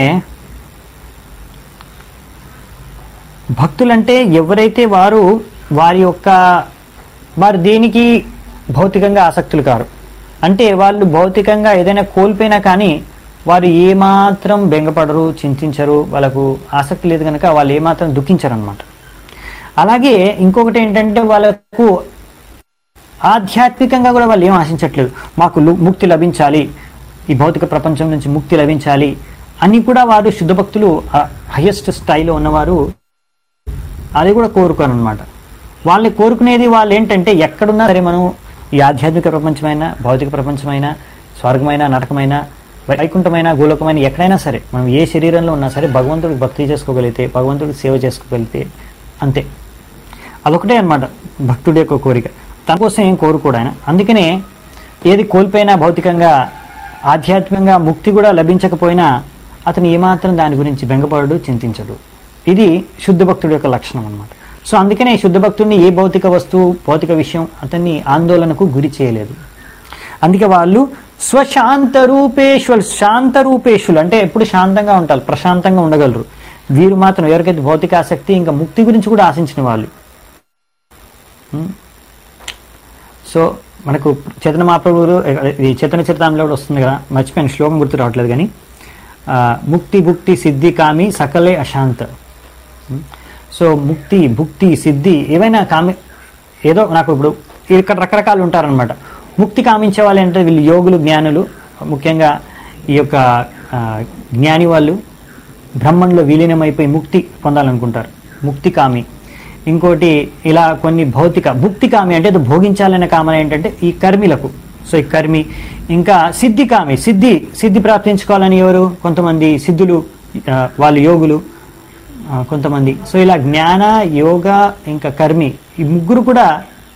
భక్తులంటే ఎవరైతే వారు వారి యొక్క వారు దేనికి భౌతికంగా ఆసక్తులు కారు అంటే వాళ్ళు భౌతికంగా ఏదైనా కోల్పోయినా కానీ వారు ఏమాత్రం బెంగపడరు చింతించరు వాళ్ళకు ఆసక్తి లేదు కనుక వాళ్ళు ఏమాత్రం దుఃఖించరు అనమాట అలాగే ఇంకొకటి ఏంటంటే వాళ్ళకు ఆధ్యాత్మికంగా కూడా వాళ్ళు ఏం ఆశించట్లేదు మాకు లు- ముక్తి లభించాలి ఈ భౌతిక ప్రపంచం నుంచి ముక్తి లభించాలి అని కూడా వారు శుద్ధ భక్తులు హయ్యెస్ట్ స్థాయిలో ఉన్నవారు అది కూడా కోరుకోరు అనమాట వాళ్ళని కోరుకునేది వాళ్ళు ఏంటంటే ఎక్కడున్నా సరే మనం ఈ ఆధ్యాత్మిక ప్రపంచమైన భౌతిక ప్రపంచమైన స్వర్గమైన నరకమైన వైకుంఠమైన గోలోకమైన ఎక్కడైనా సరే మనం ఏ శరీరంలో ఉన్నా సరే భగవంతుడికి భక్తి చేసుకోగలిగితే భగవంతుడికి సేవ చేసుకోగలిగితే అంతే అదొకటే అన్నమాట భక్తుడి యొక్క కోరిక తన కోసం ఏం కోరుకోడు ఆయన అందుకనే ఏది కోల్పోయినా భౌతికంగా ఆధ్యాత్మికంగా ముక్తి కూడా లభించకపోయినా అతను ఏమాత్రం దాని గురించి బెంగపడడు చింతించడు ఇది శుద్ధ భక్తుడి యొక్క లక్షణం అన్నమాట సో అందుకనే శుద్ధ భక్తుడిని ఏ భౌతిక వస్తువు భౌతిక విషయం అతన్ని ఆందోళనకు గురి చేయలేదు అందుకే వాళ్ళు స్వశాంత రూపేశ్వరు శాంత రూపేశ్వరులు అంటే ఎప్పుడు శాంతంగా ఉంటారు ప్రశాంతంగా ఉండగలరు వీరు మాత్రం ఎవరికైతే భౌతిక ఆసక్తి ఇంకా ముక్తి గురించి కూడా ఆశించిన వాళ్ళు ఉం? సో మనకు చైతన్య మహాప్రభువులు ఈ చైతన్య చరితాంలో కూడా వస్తుంది కదా మర్చిపోయిన శ్లోకం గుర్తు రావట్లేదు కానీ ఆ, ముక్తి భుక్తి సిద్ధి కామి సకలే అశాంత ఉం? సో ముక్తి భుక్తి సిద్ధి ఏవైనా కామి ఏదో నాకు ఇప్పుడు ఇక్కడ రకరకాలు ఉంటారనమాట ముక్తి కామించే వాళ్ళు అంటే వీళ్ళు యోగులు జ్ఞానులు ముఖ్యంగా ఈ యొక్క ఆ, జ్ఞాని వాళ్ళు బ్రహ్మంలో విలీనమైపోయి ముక్తి పొందాలనుకుంటారు ముక్తి కామి ఇంకోటి ఇలా కొన్ని భౌతిక భుక్తి కామి అంటే ఇది భోగించాలనే కామన ఏంటంటే ఈ కర్మిలకు సో ఈ కర్మి ఇంకా సిద్ధి కామి సిద్ధి సిద్ధి ప్రాప్తించుకోవాలని ఎవరు కొంతమంది సిద్ధులు ఆ, వాళ్ళు యోగులు ఆ, కొంతమంది సో ఇలా జ్ఞాన యోగ ఇంకా కర్మి ఈ ముగ్గురు కూడా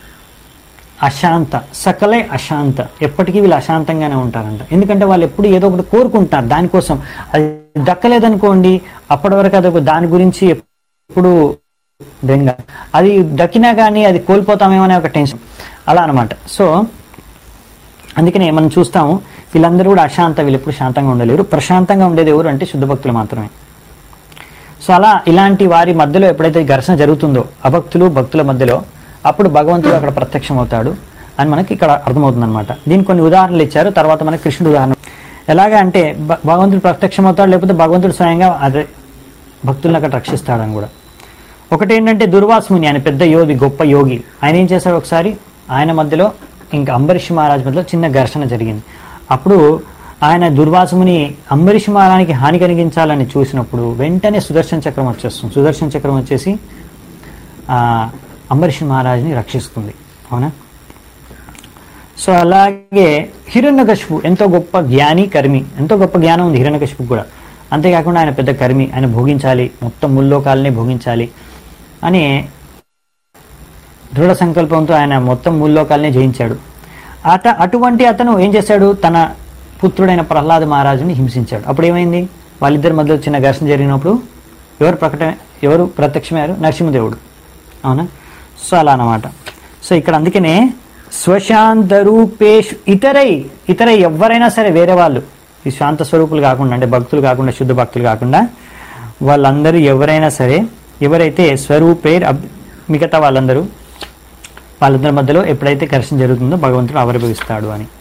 అశాంత సకలే అశాంత ఎప్పటికీ వీళ్ళు అశాంతంగానే ఉంటారంట ఎందుకంటే వాళ్ళు ఎప్పుడు ఏదో ఒకటి కోరుకుంటారు దానికోసం అది దక్కలేదనుకోండి అప్పటి వరకు అది ఒక దాని గురించి ఎప్పుడు బెంగ అది దక్కినా కానీ అది కోల్పోతామేమో అనే ఒక టెన్షన్ అలా అన్నమాట సో అందుకనే మనం చూస్తాము వీళ్ళందరూ కూడా అశాంత వీళ్ళు ఎప్పుడు శాంతంగా ఉండలేరు ప్రశాంతంగా ఉండేది ఎవరు అంటే శుద్ధ భక్తులు మాత్రమే సో అలా ఇలాంటి వారి మధ్యలో ఎప్పుడైతే ఘర్షణ జరుగుతుందో అభక్తులు భక్తుల మధ్యలో అప్పుడు భగవంతుడు అక్కడ ప్రత్యక్షం అవుతాడు అని మనకి ఇక్కడ అర్థమవుతుంది అనమాట దీనికి కొన్ని ఉదాహరణలు ఇచ్చారు తర్వాత మనకి కృష్ణుడు ఉదాహరణ ఎలాగా అంటే భ- భగవంతుడు ప్రత్యక్షం అవుతాడు లేకపోతే భగవంతుడు స్వయంగా అదే భక్తులను అక్కడ రక్షిస్తాడని కూడా ఒకటి ఏంటంటే దుర్వాసుముని ఆయన పెద్ద యోగి గొప్ప యోగి ఆయన ఏం చేశాడు ఒకసారి ఆయన మధ్యలో ఇంకా అంబరీష్ మహారాజ్ మధ్యలో చిన్న ఘర్షణ జరిగింది అప్పుడు ఆయన దుర్వాసుముని అంబరీష్ మహారానికి హాని కలిగించాలని చూసినప్పుడు వెంటనే సుదర్శన చక్రం వచ్చేస్తుంది సుదర్శన చక్రం వచ్చేసి ఆ, అంబరీష్ మహారాజుని రక్షిస్తుంది అవునా సో అలాగే హిరణ్యకశిపు ఎంతో గొప్ప జ్ఞాని కర్మి ఎంతో గొప్ప జ్ఞానం ఉంది హిరణ్యకశిపు కూడా అంతేకాకుండా ఆయన పెద్ద కర్మి ఆయన భోగించాలి మొత్తం ముల్లోకాలని భోగించాలి అని దృఢ సంకల్పంతో ఆయన మొత్తం ముల్లోకాలని జయించాడు అత అటువంటి అతను ఏం చేశాడు తన పుత్రుడైన ప్రహ్లాద మహారాజుని హింసించాడు అప్పుడు ఏమైంది వాళ్ళిద్దరి మధ్యలో చిన్న ఘర్షణ జరిగినప్పుడు ఎవరు ప్రకట ఎవరు ప్రత్యక్షమయ్యారు నరసింహదేవుడు అవునా సో అలా అన్నమాట సో ఇక్కడ అందుకనే స్వశాంత రూపేష్ ఇతరై ఇతరై ఎవరైనా సరే వేరే వాళ్ళు ఈ శాంత స్వరూపులు కాకుండా అంటే భక్తులు కాకుండా శుద్ధ భక్తులు కాకుండా వాళ్ళందరూ ఎవరైనా సరే ఎవరైతే స్వరూపేర్ అబ్- మిగతా వాళ్ళందరూ వాళ్ళందరి మధ్యలో ఎప్పుడైతే ఘర్షణ జరుగుతుందో భగవంతుడు ఆవిర్భవిస్తాడు అని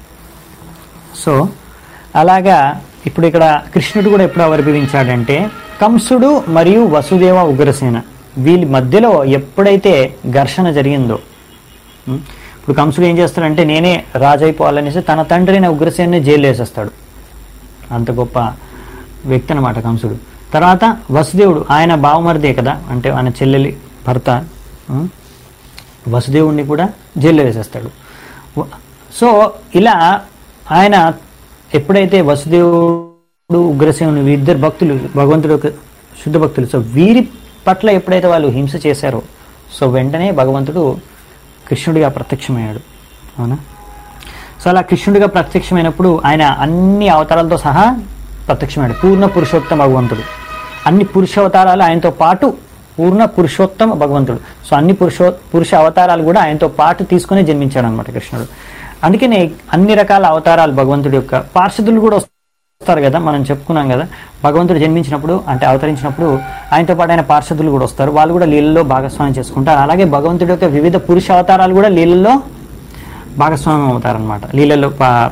సో అలాగా ఇప్పుడు ఇక్కడ కృష్ణుడు కూడా ఎప్పుడు ఆవిర్భవించాడంటే కంసుడు మరియు వసుదేవ ఉగ్రసేన వీళ్ళ మధ్యలో ఎప్పుడైతే ఘర్షణ జరిగిందో ఉం, ఇప్పుడు కంసుడు ఏం చేస్తాడంటే నేనే రాజు అయిపోవాలనేసి తన తండ్రిని ఉగ్రసేన్ని జైలు వేసేస్తాడు అంత గొప్ప వ్యక్తి అనమాట కంసుడు తర్వాత వసుదేవుడు ఆయన బావమరిదే కదా అంటే ఆయన చెల్లెలి భర్త ఉం, వసుదేవుణ్ణి కూడా జైల్లో వేసేస్తాడు వ- సో ఇలా ఆయన ఎప్పుడైతే వసుదేవుడు ఉగ్రసేనుడు ఇద్దరు భక్తులు భగవంతుడు యొక్క శుద్ధ భక్తులు సో వీరి పట్ల ఎప్పుడైతే వాళ్ళు హింస చేశారో సో వెంటనే భగవంతుడు కృష్ణుడిగా ప్రత్యక్షమయ్యాడు అవునా సో అలా కృష్ణుడిగా ప్రత్యక్షమైనప్పుడు ఆయన అన్ని అవతారాలతో సహా ప్రత్యక్షమయ్యాడు పూర్ణ పురుషోత్తమ భగవంతుడు అన్ని పురుష అవతారాలు ఆయనతో పాటు పూర్ణ పురుషోత్తమ భగవంతుడు సో అన్ని పురుషో పురుష అవతారాలు కూడా ఆయనతో పాటు తీసుకుని జన్మించాడు అనమాట కృష్ణుడు అందుకనే అన్ని రకాల అవతారాలు భగవంతుడి యొక్క పార్షదులు కూడా వస్తారు కదా మనం చెప్పుకున్నాం కదా భగవంతుడు జన్మించినప్పుడు అంటే అవతరించినప్పుడు ఆయనతో పాటు ఆయన పార్షదులు కూడా వస్తారు వాళ్ళు కూడా లీలలో భాగస్వామ్యం చేసుకుంటారు అలాగే భగవంతుడి యొక్క వివిధ పురుష అవతారాలు కూడా లీలలో భాగస్వామ్యం అవుతారనమాట లీలలో పా-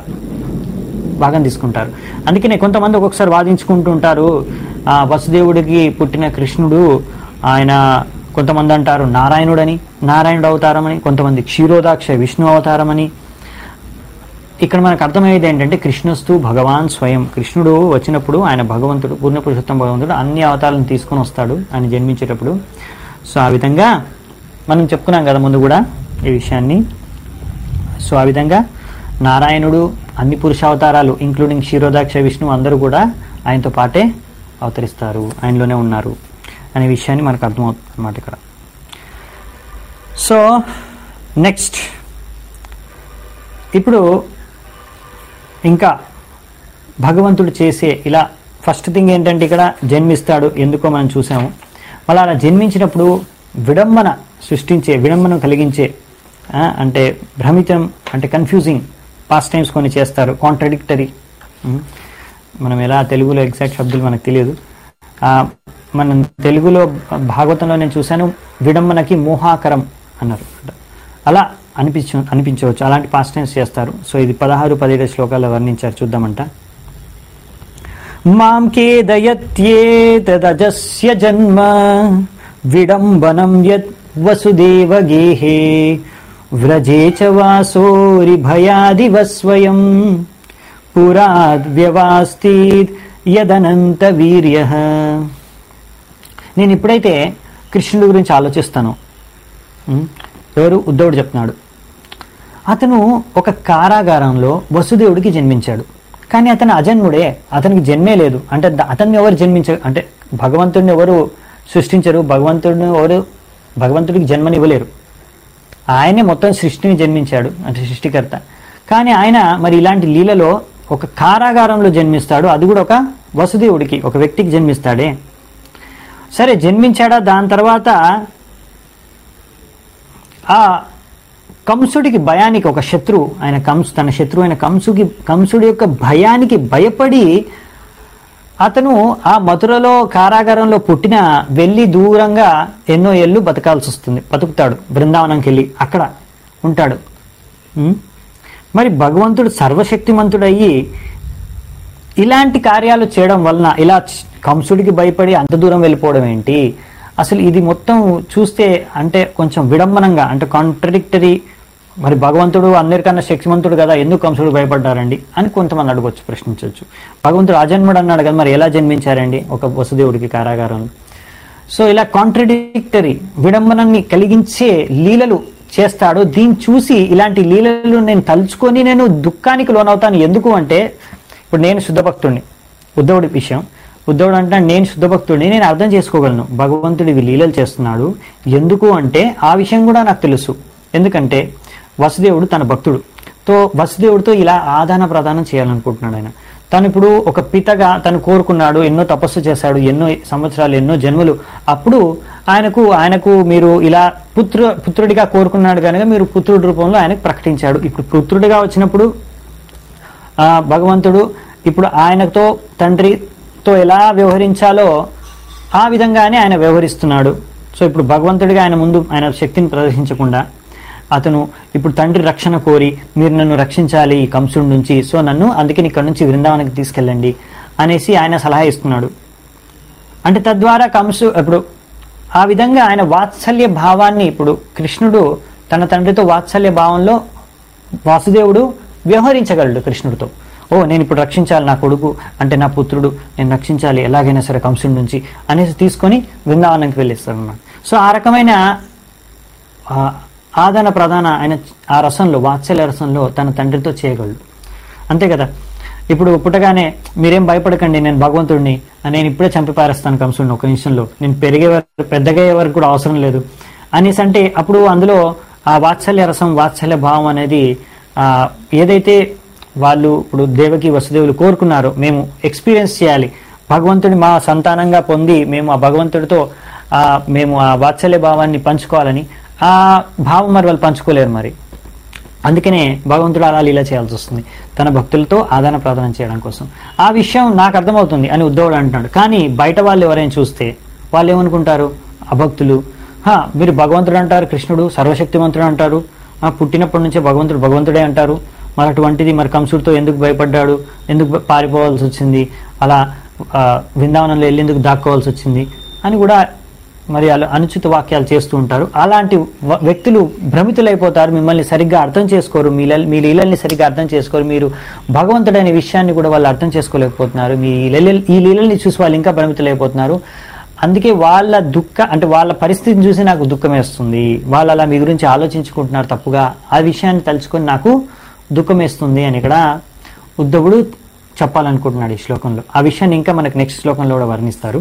భాగం తీసుకుంటారు అందుకనే కొంతమంది ఒక్కొక్కసారి వాదించుకుంటూ ఉంటారు ఆ వసుదేవుడికి పుట్టిన కృష్ణుడు ఆయన కొంతమంది అంటారు నారాయణుడని నారాయణుడు అవతారమని కొంతమంది క్షీరోదాక్ష విష్ణు అవతారమని ఇక్కడ మనకు అర్థమయ్యేది ఏంటంటే కృష్ణస్తు భగవాన్ స్వయం కృష్ణుడు వచ్చినప్పుడు ఆయన భగవంతుడు పూర్ణ పురుషోత్తం భగవంతుడు అన్ని అవతారాలను తీసుకొని వస్తాడు ఆయన జన్మించేటప్పుడు సో ఆ విధంగా మనం చెప్పుకున్నాం కదా ముందు కూడా ఈ విషయాన్ని సో ఆ విధంగా నారాయణుడు అన్ని పురుష అవతారాలు ఇంక్లూడింగ్ క్షీరోదాక్ష విష్ణు అందరూ కూడా ఆయనతో పాటే అవతరిస్తారు ఆయనలోనే ఉన్నారు అనే విషయాన్ని మనకు అర్థమవుతుంది అన్నమాట ఇక్కడ సో నెక్స్ట్ ఇప్పుడు ఇంకా భగవంతుడు చేసే ఇలా ఫస్ట్ థింగ్ ఏంటంటే ఇక్కడ జన్మిస్తాడు ఎందుకో మనం చూసాము మళ్ళీ అలా జన్మించినప్పుడు విడంబన సృష్టించే విడంబన కలిగించే ఆ, అంటే భ్రమితం అంటే కన్ఫ్యూజింగ్ పాస్ట్ టైమ్స్ కొన్ని చేస్తారు కాంట్రడిక్టరీ మనం ఎలా తెలుగులో ఎగ్జాక్ట్ శబ్దాలు మనకు తెలియదు ఆ, మనం తెలుగులో భాగవతంలో నేను చూశాను విడంబనకి మోహాకరం అన్నారు అలా అనిపించ అనిపించవచ్చు అలాంటి పాస్ట్ టైమ్స్ చేస్తారు సో ఇది పదహారు పదిహేడు శ్లోకాల్లో వర్ణించారు చూద్దామంట మాం కేదయత్యేతదజస్య జన్మ విడంబనం యత్ వసుదేవ గేహే వ్రజే చ వాసోరి భయాదివ స్వయం పురాద్వ్యవాస్తీత్ యదనంత వీర్య నేను ఇప్పుడైతే కృష్ణుడి గురించి ఆలోచిస్తాను ఉం? ఎవరు ఉద్ధవుడు చెప్తున్నాడు అతను ఒక కారాగారంలో వసుదేవుడికి జన్మించాడు కానీ అతను అజన్ముడే అతనికి జన్మే లేదు అంటే ద- అతన్ని ఎవరు జన్మించ అంటే భగవంతుడిని ఎవరు సృష్టించరు భగవంతుడిని ఎవరు భగవంతుడికి జన్మనివ్వలేరు ఆయనే మొత్తం సృష్టిని జన్మించాడు అంటే సృష్టికర్త కానీ ఆయన మరి ఇలాంటి లీలలో ఒక కారాగారంలో జన్మిస్తాడు అది కూడా ఒక వసుదేవుడికి ఒక వ్యక్తికి జన్మిస్తాడే సరే జన్మించాడా దాని తర్వాత ఆ కంసుడికి భయానికి ఒక శత్రువు ఆయన కంసు తన శత్రువు అయిన కంసుకి కంసుడి యొక్క భయానికి భయపడి అతను ఆ మధురలో కారాగారంలో పుట్టిన వెళ్ళి దూరంగా ఎన్నో ఏళ్ళు బతకాల్సి వస్తుంది బతుకుతాడు బృందావనంకి వెళ్ళి అక్కడ ఉంటాడు ఉం? మరి భగవంతుడు సర్వశక్తిమంతుడయ్యి ఇలాంటి కార్యాలు చేయడం వలన ఇలా చ్- కంసుడికి భయపడి అంత దూరం వెళ్ళిపోవడం ఏంటి అసలు ఇది మొత్తం చూస్తే అంటే కొంచెం విడంబనంగా అంటే కాంట్రడిక్టరీ మరి భగవంతుడు అందరికన్నా శక్తిమంతుడు కదా ఎందుకు కంసుడు భయపడ్డారండి అని కొంతమంది అడగొచ్చు ప్రశ్నించవచ్చు భగవంతుడు అజన్ముడు అన్నాడు కదా మరి ఎలా జన్మించారండి ఒక వసుదేవుడికి కారాగారంలో సో ఇలా కాంట్రడిక్టరీ విడంబనాన్ని కలిగించే లీలలు చేస్తాడు దీన్ని చూసి ఇలాంటి లీలలు నేను తలుచుకొని నేను దుఃఖానికి లోనవుతాను ఎందుకు అంటే ఇప్పుడు నేను శుద్ధ భక్తుడిని ఉద్ధవుడి విషయం ఉద్ధవుడు అంటే నేను శుద్ధ భక్తుడిని నేను అర్థం చేసుకోగలను భగవంతుడు ఇవి లీలలు చేస్తున్నాడు ఎందుకు అంటే ఆ విషయం కూడా నాకు తెలుసు ఎందుకంటే వసుదేవుడు తన భక్తుడు తో వసుదేవుడితో ఇలా ఆదాన ప్రదానం చేయాలనుకుంటున్నాడు ఆయన తను ఇప్పుడు ఒక పితగా తను కోరుకున్నాడు ఎన్నో తపస్సు చేశాడు ఎన్నో సంవత్సరాలు ఎన్నో జన్మలు అప్పుడు ఆయనకు ఆయనకు మీరు ఇలా పుత్ర పుత్రుడిగా కోరుకున్నాడు కనుక మీరు పుత్రుడి రూపంలో ఆయనకు ప్రకటించాడు ఇప్పుడు పుత్రుడిగా వచ్చినప్పుడు ఆ భగవంతుడు ఇప్పుడు ఆయనతో తండ్రితో ఎలా వ్యవహరించాలో ఆ విధంగానే ఆయన వ్యవహరిస్తున్నాడు సో ఇప్పుడు భగవంతుడిగా ఆయన ముందు ఆయన శక్తిని ప్రదర్శించకుండా అతను ఇప్పుడు తండ్రి రక్షణ కోరి మీరు నన్ను రక్షించాలి ఈ కంసుడి నుంచి సో నన్ను అందుకని ఇక్కడ నుంచి బృందావనానికి తీసుకెళ్ళండి అనేసి ఆయన సలహా ఇస్తున్నాడు అంటే తద్వారా కంసు ఇప్పుడు ఆ విధంగా ఆయన వాత్సల్య భావాన్ని ఇప్పుడు కృష్ణుడు తన తండ్రితో వాత్సల్య భావంలో వాసుదేవుడు వ్యవహరించగలడు కృష్ణుడితో ఓ నేను ఇప్పుడు రక్షించాలి నా కొడుకు అంటే నా పుత్రుడు నేను రక్షించాలి ఎలాగైనా సరే కంసుడి నుంచి అనేసి తీసుకొని బృందావనానికి వెళ్ళిస్తాడు అన్నమాట సో ఆ రకమైన ఆ ఆదాన ప్రధాన ఆయన ఆ రసంలో వాత్సల్య రసంలో తన తండ్రితో చేయగలడు అంతే కదా ఇప్పుడు పుట్టగానే మీరేం భయపడకండి నేను భగవంతుడిని నేను ఇప్పుడే చంపి పారేస్తాను కంసుడిని ఒక నిమిషంలో నేను పెరిగే వరకు పెద్దగా అయ్యే వరకు కూడా అవసరం లేదు అనేసి అంటే అప్పుడు అందులో ఆ వాత్సల్య రసం వాత్సల్య భావం అనేది ఆ ఏదైతే వాళ్ళు ఇప్పుడు దేవకి వసుదేవులు కోరుకున్నారో మేము ఎక్స్పీరియన్స్ చేయాలి భగవంతుడి మా సంతానంగా పొంది మేము ఆ భగవంతుడితో ఆ మేము ఆ వాత్సల్య భావాన్ని పంచుకోవాలని ఆ భావం మరి వాళ్ళు పంచుకోలేరు మరి అందుకనే భగవంతుడు అలా లీల చేయాల్సి వస్తుంది తన భక్తులతో ఆదాన ప్రార్థన చేయడం కోసం ఆ విషయం నాకు అర్థమవుతుంది అని ఉద్ధవుడు అంటున్నాడు కానీ బయట వాళ్ళు ఎవరైనా చూస్తే వాళ్ళు ఏమనుకుంటారు అభక్తులు "హా, మీరు భగవంతుడు అంటారు కృష్ణుడు సర్వశక్తివంతుడు అంటారు ఆ, పుట్టినప్పటి నుంచే భగవంతుడు భగవంతుడే అంటారు మరి అటువంటిది మరి కంసుడితో ఎందుకు భయపడ్డాడు ఎందుకు పారిపోవాల్సి వచ్చింది అలా ఆ, బృందావనంలో వెళ్ళేందుకు దాక్కోవాల్సి వచ్చింది అని కూడా మరి అలా అనుచిత వాక్యాలు చేస్తూ ఉంటారు అలాంటి వ- వ్యక్తులు భ్రమితులైపోతారు మిమ్మల్ని సరిగ్గా అర్థం చేసుకోరు మీ లీల- మీ లీలల్ని సరిగ్గా అర్థం చేసుకోరు మీరు భగవంతుడు అనే విషయాన్ని కూడా వాళ్ళు అర్థం చేసుకోలేకపోతున్నారు మీ లీలల్ ఈ లీలల్ని చూసి వాళ్ళు ఇంకా భ్రమితులైపోతున్నారు అందుకే వాళ్ళ దుఃఖ అంటే వాళ్ళ పరిస్థితిని చూసి నాకు దుఃఖం వేస్తుంది వాళ్ళు అలా మీ గురించి ఆలోచించుకుంటున్నారు తప్పుగా ఆ విషయాన్ని తలుచుకొని నాకు దుఃఖం వేస్తుంది అని ఇక్కడ ఉద్ధవుడు చెప్పాలనుకుంటున్నాడు ఈ శ్లోకంలో ఆ విషయాన్ని ఇంకా మనకు నెక్స్ట్ శ్లోకంలో కూడా వర్ణిస్తారు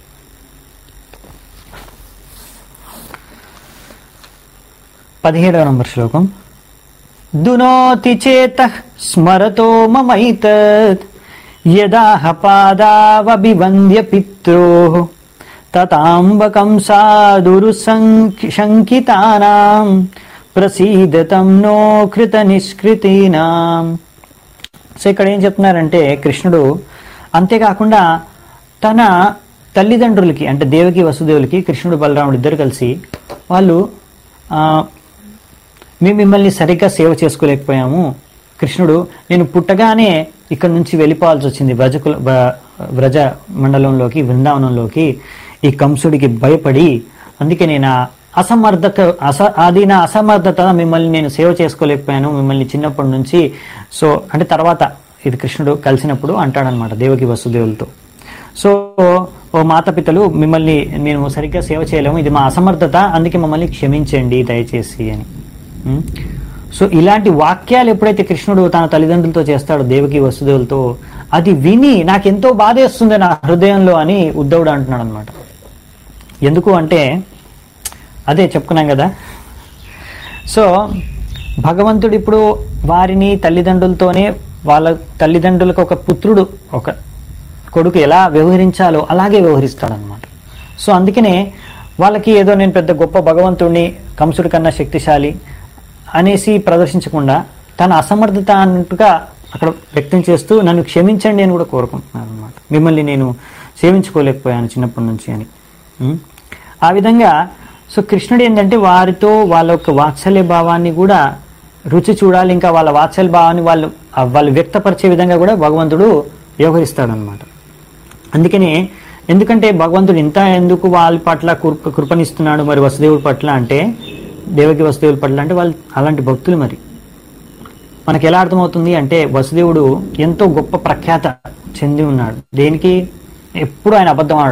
పదిహేడవ నంబర్ శ్లోకం దునోతి చేత స్మరతో మమైతత్ యదాహ పాదావభివంద్య పిత్రో తతాంబకం సాధురు శంకితానాం ప్రసీదతం నో కృత నిష్కృతీనాం సో ఇక్కడ ఏం చెప్తున్నారంటే కృష్ణుడు అంతేకాకుండా తన తల్లిదండ్రులకి అంటే దేవకి వసుదేవులకి కృష్ణుడు బలరాముడు ఇద్దరు కలిసి వాళ్ళు ఆ, మేము మిమ్మల్ని సరిగ్గా సేవ చేసుకోలేకపోయాము కృష్ణుడు నేను పుట్టగానే ఇక్కడ నుంచి వెళ్ళిపోవాల్సి వచ్చింది వ్రజకుల వ్ర- వ్రజ మండలంలోకి బృందావనంలోకి ఈ కంసుడికి భయపడి అందుకే నేను ఆ అసమర్థత అస అది నా అసమర్థత మిమ్మల్ని నేను సేవ చేసుకోలేకపోయాను మిమ్మల్ని చిన్నప్పటి నుంచి సో అంటే తర్వాత ఇది కృష్ణుడు కలిసినప్పుడు అంటాడనమాట దేవకి వసుదేవులతో సో ఓ మాతాపితలు మిమ్మల్ని మేము సరిగ్గా సేవ చేయలేము ఇది మా అసమర్థత అందుకే మమ్మల్ని క్షమించండి దయచేసి అని ఉం? సో ఇలాంటి వాక్యాలు ఎప్పుడైతే కృష్ణుడు తన తల్లిదండ్రులతో చేస్తాడో దేవకి వసుదేవులతో అది విని నాకెంతో బాధేస్తుంది నా హృదయంలో అని ఉద్ధవుడు అంటున్నాడు అనమాట ఎందుకు అంటే అదే చెప్పుకున్నాం కదా సో భగవంతుడు ఇప్పుడు వారిని తల్లిదండ్రులతోనే వాళ్ళ తల్లిదండ్రులకు ఒక పుత్రుడు ఒక కొడుకు ఎలా వ్యవహరించాలో అలాగే వ్యవహరిస్తాడనమాట సో అందుకనే వాళ్ళకి ఏదో నేను పెద్ద గొప్ప భగవంతుడిని కంసుడి కన్నా శక్తిశాలి అనేసి ప్రదర్శించకుండా తన అసమర్థత అన్నట్టుగా అక్కడ వ్యక్తం చేస్తూ నన్ను క్షమించండి అని కూడా కోరుకుంటున్నాను అనమాట మిమ్మల్ని నేను సేవించుకోలేకపోయాను చిన్నప్పటి నుంచి అని ఉం? ఆ విధంగా సో కృష్ణుడు ఏంటంటే వారితో వాళ్ళ యొక్క వాత్సల్య భావాన్ని కూడా రుచి చూడాలి ఇంకా వాళ్ళ వాత్సల్య భావాన్ని వాళ్ళు ఆ వాళ్ళు వ్యక్తపరిచే విధంగా కూడా భగవంతుడు వ్యవహరిస్తాడనమాట అందుకని ఎందుకంటే భగవంతుడు ఇంత ఎందుకు వాళ్ళ పట్ల కృప కృపనిస్తున్నాడు మరి వసుదేవుడి పట్ల అంటే దేవకి వసుదేవుడి పట్ల అంటే వాళ్ళు అలాంటి భక్తులు మరి మనకి ఎలా అర్థమవుతుంది అంటే వసుదేవుడు ఎంతో గొప్ప ప్రఖ్యాత చెంది ఉన్నాడు దేనికి ఎప్పుడు ఆయన అబద్ధం ఆడాడు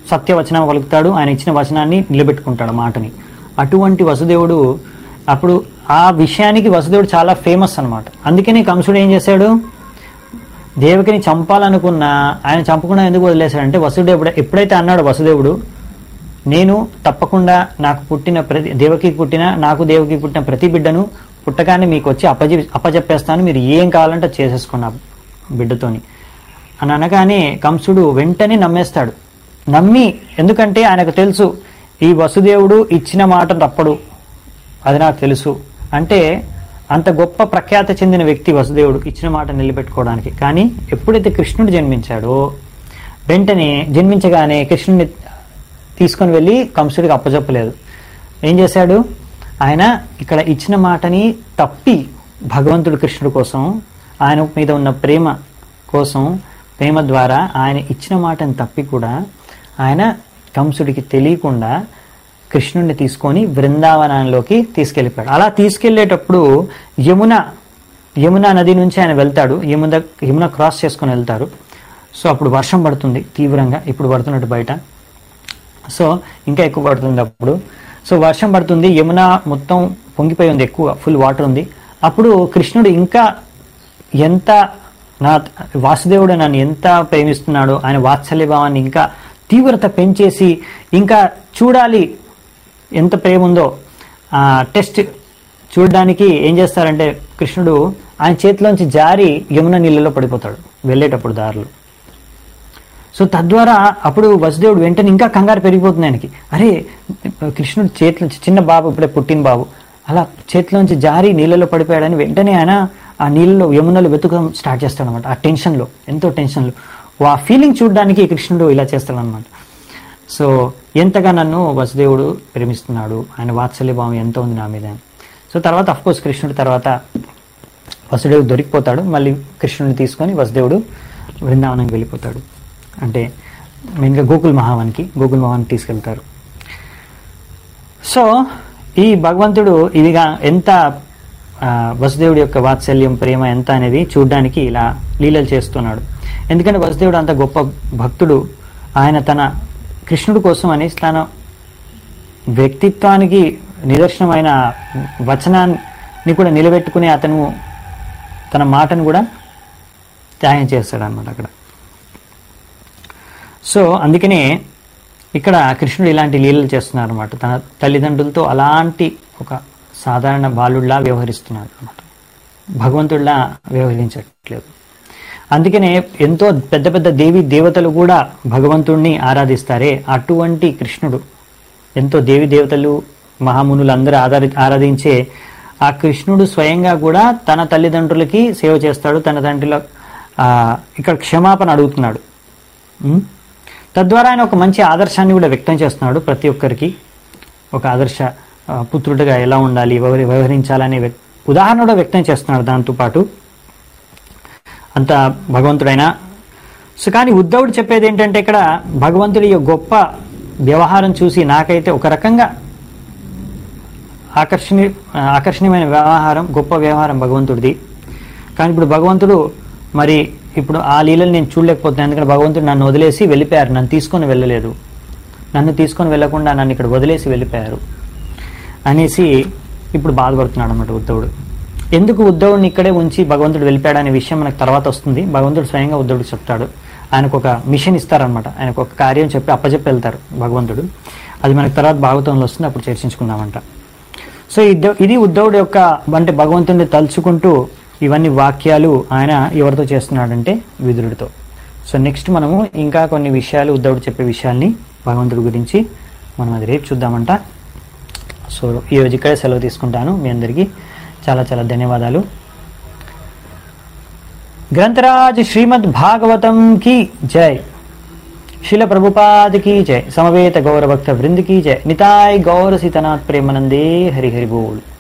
సత్యవచనం పలుకుతాడు ఆయన ఇచ్చిన వచనాన్ని నిలబెట్టుకుంటాడు మాటని అటువంటి వసుదేవుడు అప్పుడు ఆ విషయానికి వసుదేవుడు చాలా ఫేమస్ అన్నమాట అందుకని కంసుడు ఏం చేశాడు దేవకిని చంపాలనుకున్నా ఆయన చంపకుండా ఎందుకు వదిలేశాడంటే వసుదేవుడు ఎప్పుడ- ఎప్పుడైతే అన్నాడు వసుదేవుడు నేను తప్పకుండా నాకు పుట్టిన ప్రతి దేవకి పుట్టిన నాకు దేవకి పుట్టిన ప్రతి బిడ్డను పుట్టగానే మీకు వచ్చి అప్పజె అప్పచెప్పేస్తాను మీరు ఏం కావాలంటే అది చేసేసుకున్న బిడ్డతోని అని అనగానే కంసుడు వెంటనే నమ్మేస్తాడు నమ్మి ఎందుకంటే ఆయనకు తెలుసు ఈ వసుదేవుడు ఇచ్చిన మాట తప్పడు అది నాకు తెలుసు అంటే అంత గొప్ప ప్రఖ్యాత చెందిన వ్యక్తి వసుదేవుడు ఇచ్చిన మాట నిలబెట్టుకోవడానికి కానీ ఎప్పుడైతే కృష్ణుడు జన్మించాడో వెంటనే జన్మించగానే కృష్ణుడిని తీసుకొని వెళ్ళి కంసుడికి అప్పచెప్పలేదు ఏం చేశాడు ఆయన ఇక్కడ ఇచ్చిన మాటని తప్పి భగవంతుడు కృష్ణుడి కోసం ఆయన మీద ఉన్న ప్రేమ కోసం ప్రేమ ద్వారా ఆయన ఇచ్చిన మాటని తప్పి కూడా ఆయన కంసుడికి తెలియకుండా కృష్ణుడిని తీసుకొని బృందావనంలోకి తీసుకెళ్ళిపోయాడు అలా తీసుకెళ్లేటప్పుడు యమున యమున నది నుంచి ఆయన వెళ్తాడు యమున యమున క్రాస్ చేసుకొని వెళ్తారు సో అప్పుడు వర్షం పడుతుంది తీవ్రంగా ఇప్పుడు పడుతున్నట్టు బయట సో ఇంకా ఎక్కువ పడుతుంది అప్పుడు సో వర్షం పడుతుంది యమున మొత్తం పొంగిపోయి ఉంది ఎక్కువ ఫుల్ వాటర్ ఉంది అప్పుడు కృష్ణుడు ఇంకా ఎంత నా వాసుదేవుడు నన్ను ఎంత ప్రేమిస్తున్నాడో ఆయన వాత్సల్య భావాన్ని ఇంకా తీవ్రత పెంచేసి ఇంకా చూడాలి ఎంత ప్రేమ ఉందో ఆ టెస్ట్ చూడడానికి ఏం చేస్తారంటే కృష్ణుడు ఆయన చేతిలోంచి జారి యమున నీళ్ళలో పడిపోతాడు వెళ్ళేటప్పుడు దారిలో సో తద్వారా అప్పుడు వసుదేవుడు వెంటనే ఇంకా కంగారు పెరిగిపోతుంది ఆయనకి అరే కృష్ణుడు చేతిలో చిన్న బాబు ఇప్పుడే పుట్టిన బాబు అలా చేతిలోంచి జారి నీళ్ళలో పడిపోయాడని వెంటనే ఆయన ఆ నీళ్ళలో యమునలు వెతుకడం స్టార్ట్ చేస్తాడనమాట ఆ టెన్షన్లో ఎంతో టెన్షన్లో ఆ ఫీలింగ్ చూడడానికి కృష్ణుడు ఇలా చేస్తాడనమాట సో ఎంతగా నన్ను వసుదేవుడు ప్రేమిస్తున్నాడు ఆయన వాత్సల్య భావం ఎంత ఉంది నా మీద సో తర్వాత అఫ్కోర్స్ కృష్ణుడు తర్వాత వసుదేవుడు దొరికిపోతాడు మళ్ళీ కృష్ణుడిని తీసుకొని వసుదేవుడు బృందావనంకి వెళ్ళిపోతాడు అంటే మెయిన్గా గోకుల్ మహావన్కి గోకుల్ మహావన్కి తీసుకెళ్తారు సో ఈ భగవంతుడు ఇదిగా ఎంత ఆ, వసుదేవుడి యొక్క వాత్సల్యం ప్రేమ ఎంత అనేది చూడడానికి ఇలా లీలలు చేస్తున్నాడు ఎందుకంటే వసుదేవుడు అంత గొప్ప భక్తుడు ఆయన తన కృష్ణుడి కోసం అని తన వ్యక్తిత్వానికి నిదర్శనమైన వచనాన్ని కూడా నిలబెట్టుకుని అతను తన మాటను కూడా త్యాగం చేస్తాడు అనమాట అక్కడ సో అందుకనే ఇక్కడ కృష్ణుడు ఇలాంటి లీలలు చేస్తున్నారు అనమాట తన తల్లిదండ్రులతో అలాంటి ఒక సాధారణ బాలుడిలా వ్యవహరిస్తున్నాడు అనమాట భగవంతుడిలా వ్యవహరించట్లేదు అందుకనే ఎంతో పెద్ద పెద్ద దేవి దేవతలు కూడా భగవంతుడిని ఆరాధిస్తారే అటువంటి కృష్ణుడు ఎంతో దేవి దేవతలు మహామునులు అందరూ ఆధారి ఆరాధించే ఆ కృష్ణుడు స్వయంగా కూడా తన తల్లిదండ్రులకి సేవ చేస్తాడు తన తండ్రిలో ఆ, ఇక్కడ క్షమాపణ అడుగుతున్నాడు ఉం? తద్వారా ఆయన ఒక మంచి ఆదర్శాన్ని కూడా వ్యక్తం చేస్తున్నాడు ప్రతి ఒక్కరికి ఒక ఆదర్శ ఆ, పుత్రుడిగా ఎలా ఉండాలి వ్యవహరి- వ్యవహరించాలనే వ్యక్- ఉదాహరణ కూడా వ్యక్తం చేస్తున్నాడు దాంతోపాటు అంత భగవంతుడైన సో కానీ ఉద్ధవుడు చెప్పేది ఏంటంటే ఇక్కడ భగవంతుడి యొక్క గొప్ప వ్యవహారం చూసి నాకైతే ఒక రకంగా ఆకర్షణీయ ఆకర్షణీయమైన వ్యవహారం గొప్ప వ్యవహారం భగవంతుడిది కానీ ఇప్పుడు భగవంతుడు మరి ఇప్పుడు ఆ లీలలు నేను చూడలేకపోతున్నాను ఎందుకంటే భగవంతుడు నన్ను వదిలేసి వెళ్ళిపోయారు నన్ను తీసుకొని వెళ్ళలేదు నన్ను తీసుకొని వెళ్లకుండా నన్ను ఇక్కడ వదిలేసి వెళ్ళిపోయారు అనేసి ఇప్పుడు బాధపడుతున్నాడు అనమాట ఉద్ధవుడు ఎందుకు ఉద్ధవుడిని ఇక్కడే ఉంచి భగవంతుడు వెళ్ళిపోయాడు అనే విషయం మనకు తర్వాత వస్తుంది భగవంతుడు స్వయంగా ఉద్ధవుడికి చెప్తాడు ఆయనకు ఒక మిషన్ ఇస్తారనమాట ఆయనకు ఒక కార్యం చెప్పి అప్పచెప్పి వెళ్తారు భగవంతుడు అది మనకు తర్వాత భాగవతంలో వస్తుంది అప్పుడు చర్చించుకుందామంట సో ఇద్ద- ఇది ఉద్ధవుడు యొక్క అంటే భగవంతుడిని తలుచుకుంటూ ఇవన్నీ వాక్యాలు ఆయన ఎవరితో చేస్తున్నాడంటే విదురుడితో సో నెక్స్ట్ మనము ఇంకా కొన్ని విషయాలు ఉద్ధవుడు చెప్పే విషయాల్ని భగవంతుడి గురించి మనం అది రేపు చూద్దామంట సో ఈ రోజు ఇక్కడే సెలవు తీసుకుంటాను మీ అందరికీ చాలా చాలా ధన్యవాదాలు గ్రంథరాజ్ శ్రీమద్ భాగవతం की जय शिल प्रभुपाद की जय समवेत गौर भक्त वृंद की जय निताय गौर सीतनाथ प्रेमानंदे हरि हरि बोल